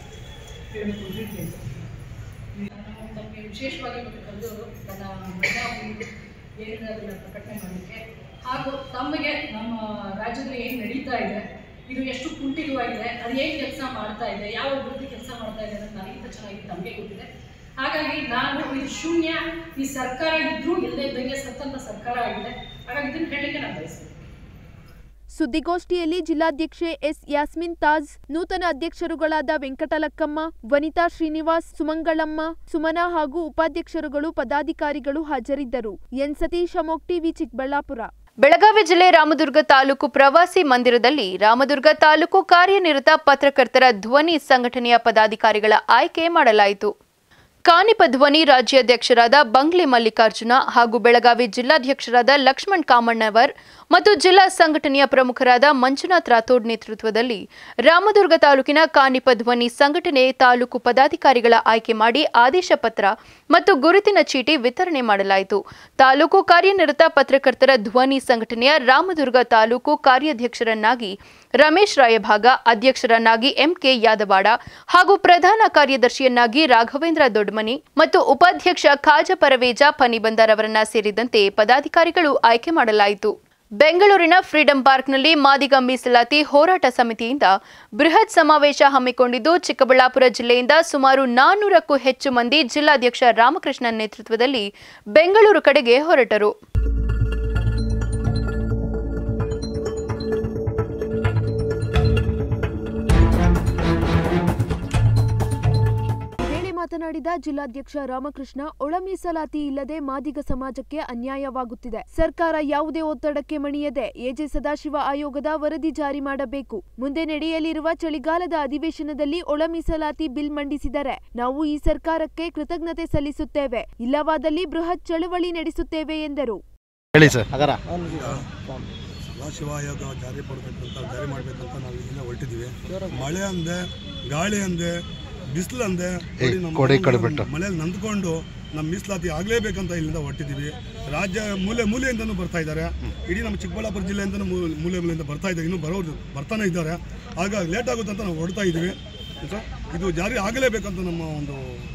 ಹೇಳಬೇಕು ಅಂತ ಹೇಳಿ ಕೇಳ್ತಾರೆ ನಮಗೆ ವಿಶೇಷವಾಗಿ ಇವತ್ತು ಕರೆದವರು ನನ್ನ ಮಹಿಳಾ ಏನಿದೆ ಅದನ್ನು ಪ್ರಕಟಣೆ ಮಾಡಲಿಕ್ಕೆ ಹಾಗೂ ತಮಗೆ ನಮ್ಮ ರಾಜ್ಯದಲ್ಲಿ ಏನು ನಡೀತಾ ಇದೆ ಇದು ಎಷ್ಟು ಕುಂಠಿತವಾಗಿದೆ ಅದು ಹೇಗೆ ಕೆಲಸ ಮಾಡ್ತಾ ಇದೆ ಯಾವ ಅಭಿವೃದ್ಧಿ ಕೆಲಸ ಮಾಡ್ತಾ ಇದೆ ಅನ್ನೋದು ನನಗಿಂತ ಚೆನ್ನಾಗಿ ನಮಗೆ ಗೊತ್ತಿದೆ ಹಾಗಾಗಿ ನಾನು ಇದು ಶೂನ್ಯ ಈ ಸರ್ಕಾರ ಇದ್ರೂ ಇಲ್ಲದೆ ಇದ್ದಂಗೆ ಸತ್ತಂತ ಸರ್ಕಾರ ಆಗಿದೆ ಹಾಗಾಗಿ ಇದನ್ನು ಹೇಳಲಿಕ್ಕೆ ನಾನು ಬಯಸ್ತೀನಿ ಸುದ್ದಿಗೋಷ್ಠಿಯಲ್ಲಿ ಜಿಲ್ಲಾಧ್ಯಕ್ಷೆ ಎಸ್ ಯಾಸ್ಮಿನ್ ತಾಜ್ ನೂತನ ಅಧ್ಯಕ್ಷರುಗಳಾದ ವೆಂಕಟಲಕ್ಕಮ್ಮ ವನಿತಾ ಶ್ರೀನಿವಾಸ್ ಸುಮಂಗಳಮ್ಮ ಸುಮನಾ ಹಾಗೂ ಉಪಾಧ್ಯಕ್ಷರುಗಳು ಪದಾಧಿಕಾರಿಗಳು ಹಾಜರಿದ್ದರು ಎನ್ ಸತೀಶ್ ಅಮೋಕ್ ಟಿವಿ ಚಿಕ್ಕಬಳ್ಳಾಪುರ ಬೆಳಗಾವಿ ಜಿಲ್ಲೆ ರಾಮದುರ್ಗ ತಾಲೂಕು ಪ್ರವಾಸಿ ಮಂದಿರದಲ್ಲಿ ರಾಮದುರ್ಗ ತಾಲೂಕು ಕಾರ್ಯನಿರತ ಪತ್ರಕರ್ತರ ಧ್ವನಿ ಸಂಘಟನೆಯ ಪದಾಧಿಕಾರಿಗಳ ಆಯ್ಕೆ ಮಾಡಲಾಯಿತು ಕಾನಿಪ ಧ್ವನಿ ರಾಜ್ಯಾಧ್ಯಕ್ಷರಾದ ಬಂಗ್ಲೆ ಮಲ್ಲಿಕಾರ್ಜುನ ಹಾಗೂ ಬೆಳಗಾವಿ ಜಿಲ್ಲಾಧ್ಯಕ್ಷರಾದ ಲಕ್ಷ್ಮಣ್ ಕಾಮಣ್ಣವರ್ ಮತ್ತು ಜಿಲ್ಲಾ ಸಂಘಟನೆಯ ಪ್ರಮುಖರಾದ ಮಂಜುನಾಥ್ ರಾಥೋಡ್ ನೇತೃತ್ವದಲ್ಲಿ ರಾಮದುರ್ಗ ತಾಲೂಕಿನ ಕಾನಿಪ ಧ್ವನಿ ಸಂಘಟನೆ ತಾಲೂಕು ಪದಾಧಿಕಾರಿಗಳ ಆಯ್ಕೆ ಮಾಡಿ ಆದೇಶ ಪತ್ರ ಮತ್ತು ಗುರುತಿನ ಚೀಟಿ ವಿತರಣೆ ಮಾಡಲಾಯಿತು ತಾಲೂಕು ಕಾರ್ಯನಿರತ ಪತ್ರಕರ್ತರ ಧ್ವನಿ ಸಂಘಟನೆಯ ರಾಮದುರ್ಗ ತಾಲೂಕು ಕಾರ್ಯಾಧ್ಯಕ್ಷರನ್ನಾಗಿ ರಮೇಶ್ ರಾಯಭಾಗ ಅಧ್ಯಕ್ಷರನ್ನಾಗಿ ಎಂಕೆ ಯಾದವಾಡ ಹಾಗೂ ಪ್ರಧಾನ ಕಾರ್ಯದರ್ಶಿಯನ್ನಾಗಿ ರಾಘವೇಂದ್ರ ದೊಡ್ಮನಿ ಮತ್ತು ಉಪಾಧ್ಯಕ್ಷ ಖಾಜ ಪರವೇಜ ಫನಿಬಂದರ್ ಅವರನ್ನ ಸೇರಿದಂತೆ ಪದಾಧಿಕಾರಿಗಳು ಆಯ್ಕೆ ಮಾಡಲಾಯಿತು ಬೆಂಗಳೂರಿನ ಫ್ರೀಡಂ ಪಾರ್ಕ್ನಲ್ಲಿ ಮಾದಿಗ ಮೀಸಲಾತಿ ಹೋರಾಟ ಸಮಿತಿಯಿಂದ ಬೃಹತ್ ಸಮಾವೇಶ ಹಮ್ಮಿಕೊಂಡಿದ್ದು ಚಿಕ್ಕಬಳ್ಳಾಪುರ ಜಿಲ್ಲೆಯಿಂದ ಸುಮಾರು ನಾನ್ನೂರಕ್ಕೂ ಹೆಚ್ಚು ಮಂದಿ ಜಿಲ್ಲಾಧ್ಯಕ್ಷ ರಾಮಕೃಷ್ಣನ್ ನೇತೃತ್ವದಲ್ಲಿ ಬೆಂಗಳೂರು ಕಡೆಗೆ ಹೊರಟರು ವೇಳೆ ಮಾತನಾಡಿದ ಜಿಲ್ಲಾಧ್ಯಕ್ಷ ರಾಮಕೃಷ್ಣ ಒಳ ಮೀಸಲಾತಿ ಇಲ್ಲದೆ ಮಾದಿಗ ಸಮಾಜಕ್ಕೆ ಅನ್ಯಾಯವಾಗುತ್ತಿದೆ ಸರ್ಕಾರ ಯಾವುದೇ ಒತ್ತಡಕ್ಕೆ ಮಣಿಯದೆ ಎಜೆ ಸದಾಶಿವ ಆಯೋಗದ ವರದಿ ಜಾರಿ ಮಾಡಬೇಕು ಮುಂದೆ ನಡೆಯಲಿರುವ ಚಳಿಗಾಲದ ಅಧಿವೇಶನದಲ್ಲಿ ಒಳ ಮೀಸಲಾತಿ ಬಿಲ್ ಮಂಡಿಸಿದರೆ ನಾವು ಈ ಸರ್ಕಾರಕ್ಕೆ ಕೃತಜ್ಞತೆ ಸಲ್ಲಿಸುತ್ತೇವೆ ಇಲ್ಲವಾದಲ್ಲಿ ಬೃಹತ್ ಚಳವಳಿ ನಡೆಸುತ್ತೇವೆ ಎಂದರು ಹೇಳಿ ಸರ್ ಅದರ ಸದಾಶಿವ ಆಯೋಗ ಜಾರಿ ಪಡಬೇಕಂತ ಜಾರಿ ಮಾಡಬೇಕಂತ ನಾವು ಇಲ್ಲಿಂದ ಹೊರಟಿದ್ದೀವಿ ಮಳೆ ಅಂದೆ ಗಾಳಿ ಅಂದೆ ಬಿಸಿಲು ಅಂದೆ ಏ, ನೋಡಿ ನಮ್ಮ ಕೊಡೆ ಈ ಕಡೆ ಮನೆಯಲ್ಲಿ ಬಿಟ್ಟು. ಮಳೆಯಲ್ಲಿ ನಂದ್ಕೊಂಡು ನಮ್ಮ ಮೀಸಲಾತಿ ಆಗಲೇಬೇಕಂತ ಇಲ್ಲಿಂದ ಹೊರಟಿದ್ದೀವಿ ರಾಜ್ಯ ಮೂಲೆ ಮೂಲೆಯಿಂದನೂ ಬರ್ತಾ ಇದ್ದಾರೆ ಇಡೀ ನಮ್ಮ ಚಿಕ್ಕಬಳ್ಳಾಪುರ ಜಿಲ್ಲೆಯಿಂದನೂ ಮೂ- ಮೂಲೆ ಮೂಲೆಯಿಂದ ಬರ್ತಾ ಇದ್ದಾರೆ ಇನ್ನೂ ಬರೋರು ಬರ್ತಾನೆ ಇದ್ದಾರೆ ಆಗ ಲೇಟ್ ಆಗುತ್ತೆ ಅಂತ ನಾವು ಹೊರಡ್ತಾ ಇದ್ದೀವಿ ಆಯ್ತಾ? ಇದು ಜಾರಿ ಆಗಲೇಬೇಕಂತ ನಮ್ಮ ಒಂದು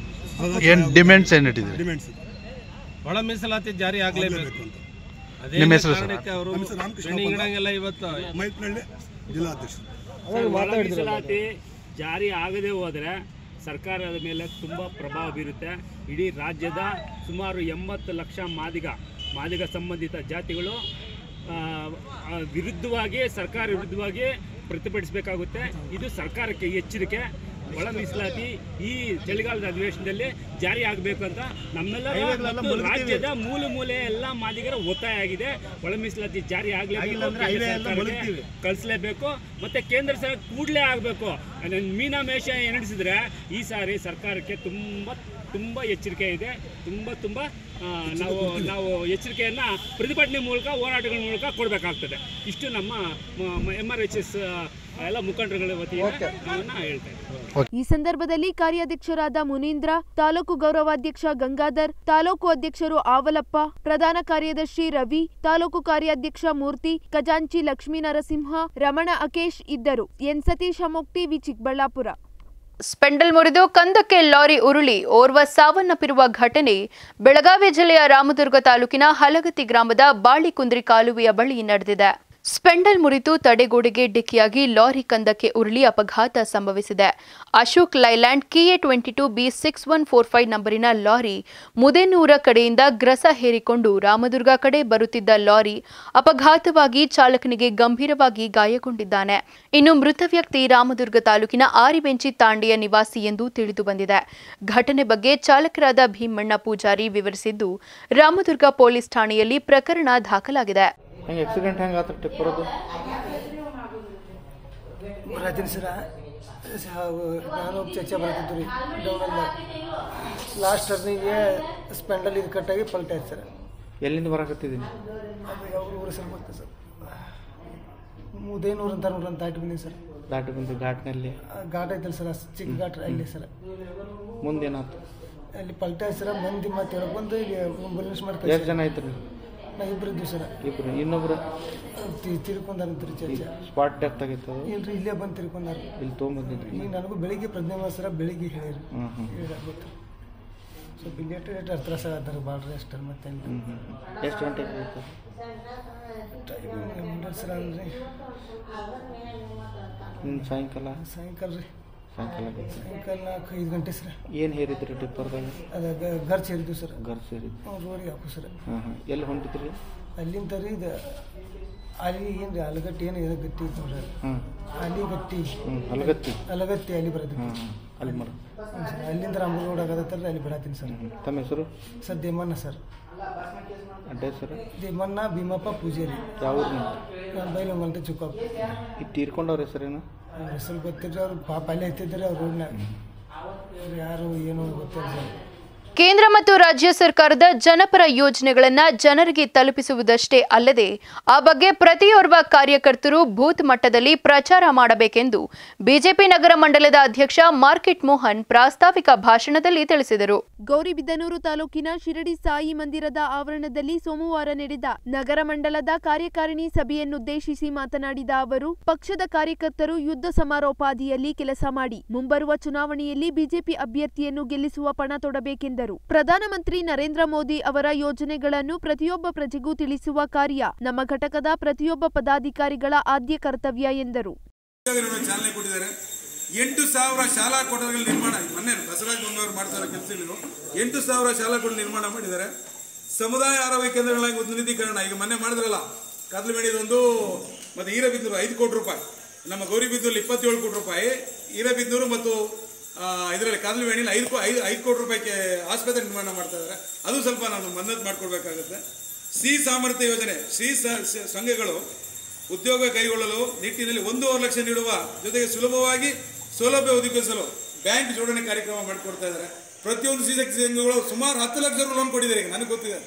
ಏನು ಡಿಮ್ಯಾಂಡ್ಸ್ ಏನು ಇಟ್ಟಿದ್ದೀರಿ ಡಿಮ್ಯಾಂಡ್ಸ್ ಒಳ ಮೀಸಲಾತಿ ಜಾರಿ ಆಗಲೇಬೇಕು ಅಂತ ಅದೇ ನಿಮ್ಮ ಹೆಸರು ಸರ್? ಕಾರಣಕ್ಕೆ ಅವರು ನಮ್ಮ ಹೆಸರು ರಾಮಕೃಷ್ಣ ಪೆಂಡಿಂಗ್ ಒಬ್ಬ. ಇಡಂಗೆಲ್ಲ ಇವತ್ತು ಮೈತ್ನಳ್ಳಿ ಜಿಲ್ಲಾಧ್ಯಕ್ಷರು ಸರ್, ಒಳ ಮೀಸಲಾತಿ ಜಾರಿ ಆಗದೆ ಹೋದರೆ ಸರ್ಕಾರದ ಮೇಲೆ ತುಂಬ ಪ್ರಭಾವ ಬೀರುತ್ತೆ ಇಡೀ ರಾಜ್ಯದ ಸುಮಾರು ಎಂಬತ್ತು ಲಕ್ಷ ಮಾದಿಗ ಮಾದಿಗ ಸಂಬಂಧಿತ ಜಾತಿಗಳು ಆ, ಆ, ವಿರುದ್ಧವಾಗಿ ಸರ್ಕಾರ ವಿರುದ್ಧವಾಗಿ ಪ್ರತಿಭಟಿಸಬೇಕಾಗುತ್ತೆ ಇದು ಸರ್ಕಾರಕ್ಕೆ ಎಚ್ಚರಿಕೆ ಒಳ ಮೀಸಲಾತಿ ಈ ಚಳಿಗಾಲದ ಅಧಿವೇಶನದಲ್ಲಿ ಜಾರಿ ಆಗಬೇಕು ಅಂತ ನಮ್ಮೆಲ್ಲರ ಐವತ್ತೆಲ್ಲ ಮತ್ತು ಮುಳುಗ್ತೀವಿ. ರಾಜ್ಯದ ಮೂಲೆ ಮೂಲೆ ಎಲ್ಲ ಮಾದಿಗರ ಒತ್ತಾಯ ಆಗಿದೆ ಒಳ ಮೀಸಲಾತಿ ಜಾರಿ ಆಗಿಲ್ಲ ಆಗಲೇಬೇಕು ಅಂದ್ರೆ ಐವೇ ಎಲ್ಲ ಮುಳುಗ್ತೀವಿ. ಕಳಿಸ್ಲೇಬೇಕು ಮತ್ತೆ ಕೇಂದ್ರ ಸರ್ಕಾರ ಕೂಡಲೇ ಆಗಬೇಕು ಮೀನಾಮೇಷ ಎಣಿಸಿದ್ರೆ ಈ ಸಾರಿ ಸರ್ಕಾರಕ್ಕೆ ತುಂಬ ತುಂಬ ಎಚ್ಚರಿಕೆ ಇದೆ ತುಂಬ ತುಂಬ ಆ, ನಾವು ನಾವು ಎಚ್ಚರಿಕೆಯನ್ನು ಪ್ರತಿಭಟನೆ ಮೂಲಕ ಹೋರಾಟಗಳ ಮೂಲಕ ಕೊಡಬೇಕಾಗ್ತದೆ ಇಷ್ಟು ನಮ್ಮ ಎಮ್ ಆರ್ ಎಚ್ ಎಸ್ ಎಲ್ಲ ಮುಖಂಡರುಗಳ ವತಿಯಿಂದ ನಾನು ಹೇಳ್ತಾ ಇದ್ದೀನಿ ಈ ಸಂದರ್ಭದಲ್ಲಿ ಕಾರ್ಯಾಧ್ಯಕ್ಷರಾದ ಮುನೀಂದ್ರ ತಾಲೂಕು ಗೌರವಾಧ್ಯಕ್ಷ ಗಂಗಾಧರ್ ತಾಲೂಕು ಅಧ್ಯಕ್ಷರು ಆವಲಪ್ಪ ಪ್ರಧಾನ ಕಾರ್ಯದರ್ಶಿ ರವಿ ತಾಲೂಕು ಕಾರ್ಯಾಧ್ಯಕ್ಷ ಮೂರ್ತಿ ಖಜಾಂಚಿ ಲಕ್ಷ್ಮೀ ನರಸಿಂಹ ರಮಣ ಅಕೇಶ್ ಇದ್ದರು ಎನ್ ಸತೀಶ್ ಅಮೋಕ್ ಟಿವಿ ಚಿಕ್ಕಬಳ್ಳಾಪುರ ಸ್ಪೆಂಡಲ್ ಮುರಿದು ಕಂದಕ್ಕೆ ಲಾರಿ ಉರುಳಿ ಓರ್ವ ಸಾವನ್ನಪ್ಪಿರುವ ಘಟನೆ ಬೆಳಗಾವಿ ಜಿಲ್ಲೆಯ ರಾಮದುರ್ಗ ತಾಲೂಕಿನ ಹಲಗತಿ ಗ್ರಾಮದ ಬಾಳಿಕುಂದ್ರಿ ಕಾಲುವೆಯ ಬಳಿ ನಡೆದಿದೆ ಸ್ಪೆಂಡಲ್ ಮುರಿದು ತಡೆಗೋಡೆಗೆ ಡಿಕ್ಕಿಯಾಗಿ ಲಾರಿ ಕಂದಕ್ಕೆ ಉರುಳಿ ಅಪಘಾತ ಸಂಭವಿಸಿದೆ Ashok Leyland K A twenty two B six one four five ನಂಬರಿನ ಲಾರಿ ಮುದೇನೂರ ಕಡೆಯಿಂದ ಗ್ರಸ ಹೇರಿಕೊಂಡು ರಾಮದುರ್ಗ ಕಡೆ ಬರುತ್ತಿದ್ದ ಲಾರಿ ಅಪಘಾತವಾಗಿ ಚಾಲಕನಿಗೆ ಗಂಭೀರವಾಗಿ ಗಾಯಗೊಂಡಿದ್ದಾನೆ ಇನ್ನು ಮೃತ ವ್ಯಕ್ತಿ ರಾಮದುರ್ಗ ತಾಲೂಕಿನ ಆರಿಬೆಂಚಿ ತಾಂಡೆಯ ನಿವಾಸಿ ಎಂದು ತಿಳಿದು ಬಂದಿದೆ ಘಟನೆ ಬಗ್ಗೆ ಚಾಲಕರಾದ ಭೀಮಣ್ಣ ಪೂಜಾರಿ ವಿವರಿಸಿದ್ದು ರಾಮದುರ್ಗ ಪೊಲೀಸ್ ಠಾಣೆಯಲ್ಲಿ ಪ್ರಕರಣ ದಾಖಲಾಗಿದೆ ಹೆಂಗೆ ಆಕ್ಸಿಡೆಂಟ್ ಹೆಂಗೆ ಆತ ಟಿಪ್ ಬರೋದು ಬರತ್ತೀನಿ ಸರ ನಾನು ಚರ್ಚೆ ಬರ್ತಿದ್ದು ರೀ ಡೌನಲ್ಲ ಲಾಸ್ಟ್ ಟರ್ನಿಗೆ ಸ್ಪೆಂಡಲ್ ಇದು ಕಟ್ಟಾಗಿ ಪಲ್ಟಾಯ್ತು ಸರ್ ಎಲ್ಲಿಂದ ಬರಾಕತ್ತಿದ್ದೀನಿ ಅದು ಯಾವ ಊರು ಸರ್ ಗೊತ್ತಾ ಸರ್ ಮುದೇನೂರು ಅಂತ ನೋಡ್ರಿ ಅಂತ ದಾಟಿ ಬಂದೀನಿ ಸರ್ ದಾಟಿ ಬಂದು ಘಾಟ್ನಲ್ಲಿ ಆ ಘಾಟ್ ಐತಲ್ಲ ಸರ್ ಆ ಚಿಕ್ಕ ಘಾಟ್ ಅಲ್ಲಿ ಸರ್ ಮುಂದೇನಾಯ್ತು ಅಲ್ಲಿ ಪಲ್ಟಾಯ್ತು ಸರ್ ಮಂದಿ ಮತ್ತೆ ಹೇಳಕ್ ಬಂದು ಇಲ್ಲಿ ಆಂಬುಲೆನ್ಸ್ ಎಷ್ಟು ಮಾಡ್ತಾರೆ ಜನ ಐತ್ರಿ ನಾ ಇಬ್ರು ಇದ್ದೀವಿ ಸರ್ ಇಬ್ರು ಇನ್ನೊಬ್ರು ತಿರ್ಕೊಂಡಾರಂತ್ರಿ ಚರ್ಚೆ ಸ್ಪಾಟ್ ಡೆತ್ ಆಗಿತ್ತು ಅದು ಇಲ್ರಿ ಇಲ್ಲೇ ಬಂದು ತಿರ್ಕೊಂಡಾರ ಇಲ್ಲಿ ತೊಗೊಂಬಂದಿದ್ರಿ ಈಗ ನನಗೂ ಬೆಳಿಗ್ಗೆ ಪ್ರಜ್ಞೆ ಸರ ಬೆಳಿಗ್ಗೆ ಹೇಳಿರಿ ಹ್ಮ್, ಹ್ಮ್. ಹೇಳಿದಾರೆ ಗೊತ್ತು ಸ್ವಲ್ಪ ಇಲ್ಲೇಟ್ ರೇಟ್ ಹತ್ರ ಸರ್ ಅದಾರ ಭಾಳ ಅಷ್ಟೇ ಮತ್ತೆ ಎಷ್ಟು ಗಂಟೆಗೆ ಆಯ್ತು ಟೈಮ್ ಸರ್ ಅಂದ್ರೆ ನಿನ್ನ ಸಾಯಂಕಾಲ ಸಾಯಂಕಾಲ ರೀ ಸಾಯಂಕಾಲ ಆಗೈತೆ ಸಾಯಂಕಾಲ ನಾಲ್ಕು ಐದು ಗಂಟೆ ಸರ್ ಏನು ಹೇರಿದ್ರಿ ಟಿಪ್ಪರ್ದಾಗ ಅದ ಗರ್ ಸೇರಿದ್ವಿ ಸರ್ ಗರ್ ಸೇರಿದ್ದು ರೋಡಿಗೆ ಹಾಕು ಸರ್ ಹಾಂ ಹಾಂ ಎಲ್ಲಿ ಹೊಂಟಿದ್ರಿ ಅಲ್ಲಿಂದ ರೀ ಇದು ಅಲ್ಲಿ ಏನು ರೀ ಅಲಗಟ್ಟಿ ಏನು ಏನೋ ಗಟ್ಟಿ ಇತ್ತು ನೋಡ್ರಿ ಹ್ಮ್. ಅಲಿಗಟ್ಟಿ ಹ್ಮ್, ಅಲಗತ್ತಿ. ಅಲಗತ್ತಿ ಅಲ್ಲಿ ಬರೋದು ಹಾಂ ಹಾಂ ಅಲ್ಲಿ ಮಾಡು ಹ್ಮ್ ಸರ್ ಅಲ್ಲಿಂದ ರಾಮೂರ್ ರೋಡ್ ಆಗತ್ತಲ್ಲ ಅಲ್ಲಿ ಬಿಡತ್ತೀನಿ ಸರ್ ತಮ್ಮ ಹೆಸರು sir Demanna sir address sir Demanna Bheemappa Pujari ಯಾವ ಊರಿನ ನಾನು ಬೈಲೊಂಗಲ್ ಅಂತ ಚುಕ್ಕಪ್ಪ ಈ ತೀರ್ಕೊಂಡವ್ರ ಹೆಸರೇನು ಅವ್ರ ಹೆಸರು ಗೊತ್ತಿದ್ರೆ ಅವ್ರು ಪಾಪ ಅಲ್ಲೇ ಎತ್ತಿದ್ರೆ ಅವ್ರ ರೋಡ್ನಾಗ ಅವ್ರು ಯಾರು ಏನೋ ಗೊತ್ತಿಲ್ಲ ಸರ್ ಕೇಂದ್ರ ಮತ್ತು ರಾಜ್ಯ ಸರ್ಕಾರದ ಜನಪರ ಯೋಜನೆಗಳನ್ನ ಜನರಿಗೆ ತಲುಪಿಸುವುದಷ್ಟೇ ಅಲ್ಲದೆ ಆ ಬಗ್ಗೆ ಪ್ರತಿಯೋರ್ವ ಕಾರ್ಯಕರ್ತರು ಬೂತ್ ಮಟ್ಟದಲ್ಲಿ ಪ್ರಚಾರ ಮಾಡಬೇಕೆಂದು ಬಿಜೆಪಿ ನಗರ ಮಂಡಲದ ಅಧ್ಯಕ್ಷ ಮಾರ್ಕೆಟ್ ಮೋಹನ್ ಪ್ರಾಸ್ತಾವಿಕ ಭಾಷಣದಲ್ಲಿ ತಿಳಿಸಿದರು ಗೌರಿಬಿದನೂರು ತಾಲೂಕಿನ ಶಿರಡಿ ಸಾಯಿ ಮಂದಿರದ ಆವರಣದಲ್ಲಿ ಸೋಮವಾರ ನಡೆದ ನಗರ ಮಂಡಲದ ಕಾರ್ಯಕಾರಿಣಿ ಸಭೆಯನ್ನುದ್ದೇಶಿಸಿ ಮಾತನಾಡಿದ ಅವರು ಪಕ್ಷದ ಕಾರ್ಯಕರ್ತರು ಯುದ್ಧ ಸಮಾರೋಪಾದಿಯಲ್ಲಿ ಕೆಲಸ ಮಾಡಿ ಮುಂಬರುವ ಚುನಾವಣೆಯಲ್ಲಿ ಬಿಜೆಪಿ ಅಭ್ಯರ್ಥಿಯನ್ನು ಗೆಲ್ಲಿಸುವ ಪಣ ತೊಡಬೇಕೆಂದರು ಪ್ರಧಾನಮಂತ್ರಿ ನರೇಂದ್ರ ಮೋದಿ ಅವರ ಯೋಜನೆಗಳನ್ನು ಪ್ರತಿಯೊಬ್ಬ ಪ್ರಜೆಗೂ ತಿಳಿಸುವ ಕಾರ್ಯ ನಮ್ಮ ಘಟಕದ ಪ್ರತಿಯೊಬ್ಬ ಪದಾಧಿಕಾರಿಗಳ ಆದ್ಯ ಕರ್ತವ್ಯ ಎಂದರು ಚಾಲನೆ ಕೊಟ್ಟಿದ್ದಾರೆ ಎಂಟು ಸಾವಿರ ಶಾಲಾ ಕೊಠಡಿಗಳ ನಿರ್ಮಾಣ ಮೊನ್ನೆ ಬಸವರಾಜ ಬೊಮ್ಮಾಯಿ ಮಾಡ್ತಾರೆ ಕೆಲಸಗಳು ಎಂಟು ಸಾವಿರ ಶಾಲಾ ಕೊಠಡಿ ನಿರ್ಮಾಣ ಮಾಡಿದ್ದಾರೆ ಸಮುದಾಯ ಆರೋಗ್ಯ ಕೇಂದ್ರಗಳಾಗಿ ಉನ್ನತೀಕರಣ ಈಗ ಮೊನ್ನೆ ಮಾಡಿದ್ರಲ್ಲ ಕದ್ಲುಮೇಡಿದೊಂದು ಮತ್ತೆ ಹೀರಬಿದ್ದೂರು ಐದು ಕೋಟಿ ರೂಪಾಯಿ ನಮ್ಮ ಗೌರಿಬಿದ್ದೂರಲ್ಲಿ ಇಪ್ಪತ್ತೇಳು ಕೋಟಿ ರೂಪಾಯಿ ಹೀರಬಿದ್ದೂರು ಮತ್ತು ಇದರಲ್ಲಿ ಕಾದ್ಲುಮೇಣಿಲಿ ಐದು ಕೋ ಐದು ಐದು ಕೋಟಿ ರೂಪಾಯಿಗೆ ಆಸ್ಪತ್ರೆ ನಿರ್ಮಾಣ ಮಾಡ್ತಾ ಇದ್ದಾರೆ ಅದು ಸ್ವಲ್ಪ ನಾನು ಮನ್ನತ್ ಮಾಡ್ಕೊಡ್ಬೇಕಾಗುತ್ತೆ ಸಿ ಸಾಮರ್ಥ್ಯ ಯೋಜನೆ ಶ್ರೀ ಸ- ಸ- ಸಂಘಗಳು ಉದ್ಯೋಗ ಕೈಗೊಳ್ಳಲು ನಿಟ್ಟಿನಲ್ಲಿ ಒಂದೂವರೆ ಲಕ್ಷ ನೀಡುವ ಜೊತೆಗೆ ಸುಲಭವಾಗಿ ಸೌಲಭ್ಯ ಒದಗಿಸಲು ಬ್ಯಾಂಕ್ ಜೋಡಣೆ ಕಾರ್ಯಕ್ರಮ ಮಾಡಿಕೊಡ್ತಾ ಇದ್ದಾರೆ ಪ್ರತಿಯೊಂದು ಸಿ ಸಂಘಗಳು ಸುಮಾರು ಹತ್ತು ಲಕ್ಷ ಲೋನ್ ಕೊಟ್ಟಿದ್ದಾರೆ ಈಗ ನನಗೆ ಗೊತ್ತಿದೆ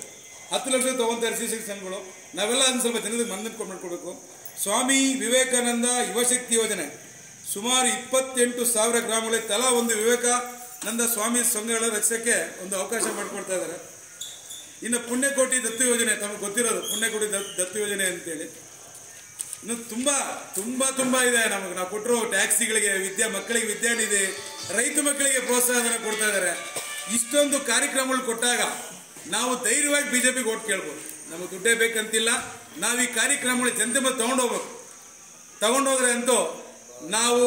ಹತ್ತು ಲಕ್ಷ ತೊಗೊಂತಾರೆ ಸಿ ಸಿ ಸಂಘಗಳು ನಾವೆಲ್ಲ ಅದನ್ನ ಸ್ವಲ್ಪ ಜನರಿಗೆ ಮನದಟ್ಟು ಮಾಡ್ಕೊಡ್ಬೇಕು ಸ್ವಾಮಿ ವಿವೇಕಾನಂದ ಯುವಶಕ್ತಿ ಯೋಜನೆ ಸುಮಾರು ಇಪ್ಪತ್ತೆಂಟು ಸಾವಿರ ಗ್ರಾಮಗಳಿಗೆ ತಲಾ ಒಂದು ವಿವೇಕಾನಂದ ಸ್ವಾಮಿ ಸಂಘಗಳ ರಚಿಸೋಕ್ಕೆ ಒಂದು ಅವಕಾಶ ಮಾಡಿಕೊಡ್ತಾ ಇದ್ದಾರೆ ಇನ್ನು ಪುಣ್ಯಕೋಟಿ ದತ್ತು ಯೋಜನೆ ತಮಗೆ ಗೊತ್ತಿರೋದು ಪುಣ್ಯಕೋಟಿ ದತ್ ದತ್ತು ಯೋಜನೆ ಅಂತೇಳಿ ಇನ್ನು ತುಂಬ ತುಂಬ ತುಂಬ ಇದೆ ನಮಗೆ ನಾವು ಕೊಟ್ಟರು ಟ್ಯಾಕ್ಸಿಗಳಿಗೆ ವಿದ್ಯಾ ಮಕ್ಕಳಿಗೆ ವಿದ್ಯಾನಿಧಿ ರೈತ ಮಕ್ಕಳಿಗೆ ಪ್ರೋತ್ಸಾಹನ ಕೊಡ್ತಾ ಇದ್ದಾರೆ ಇಷ್ಟೊಂದು ಕಾರ್ಯಕ್ರಮಗಳು ಕೊಟ್ಟಾಗ ನಾವು ಧೈರ್ಯವಾಗಿ ಬಿ ಜೆ ಪಿಗೆ ಓಟ್ ಕೇಳ್ಬೋದು ನಮಗೆ ದುಡ್ಡೇ ಬೇಕಂತಿಲ್ಲ ನಾವು ಈ ಕಾರ್ಯಕ್ರಮಗಳು ಜನತೆ ಮೇಲೆ ತೊಗೊಂಡೋಗ್ಬೇಕು ತಗೊಂಡೋದ್ರೆ ಅಂತೂ ನಾವು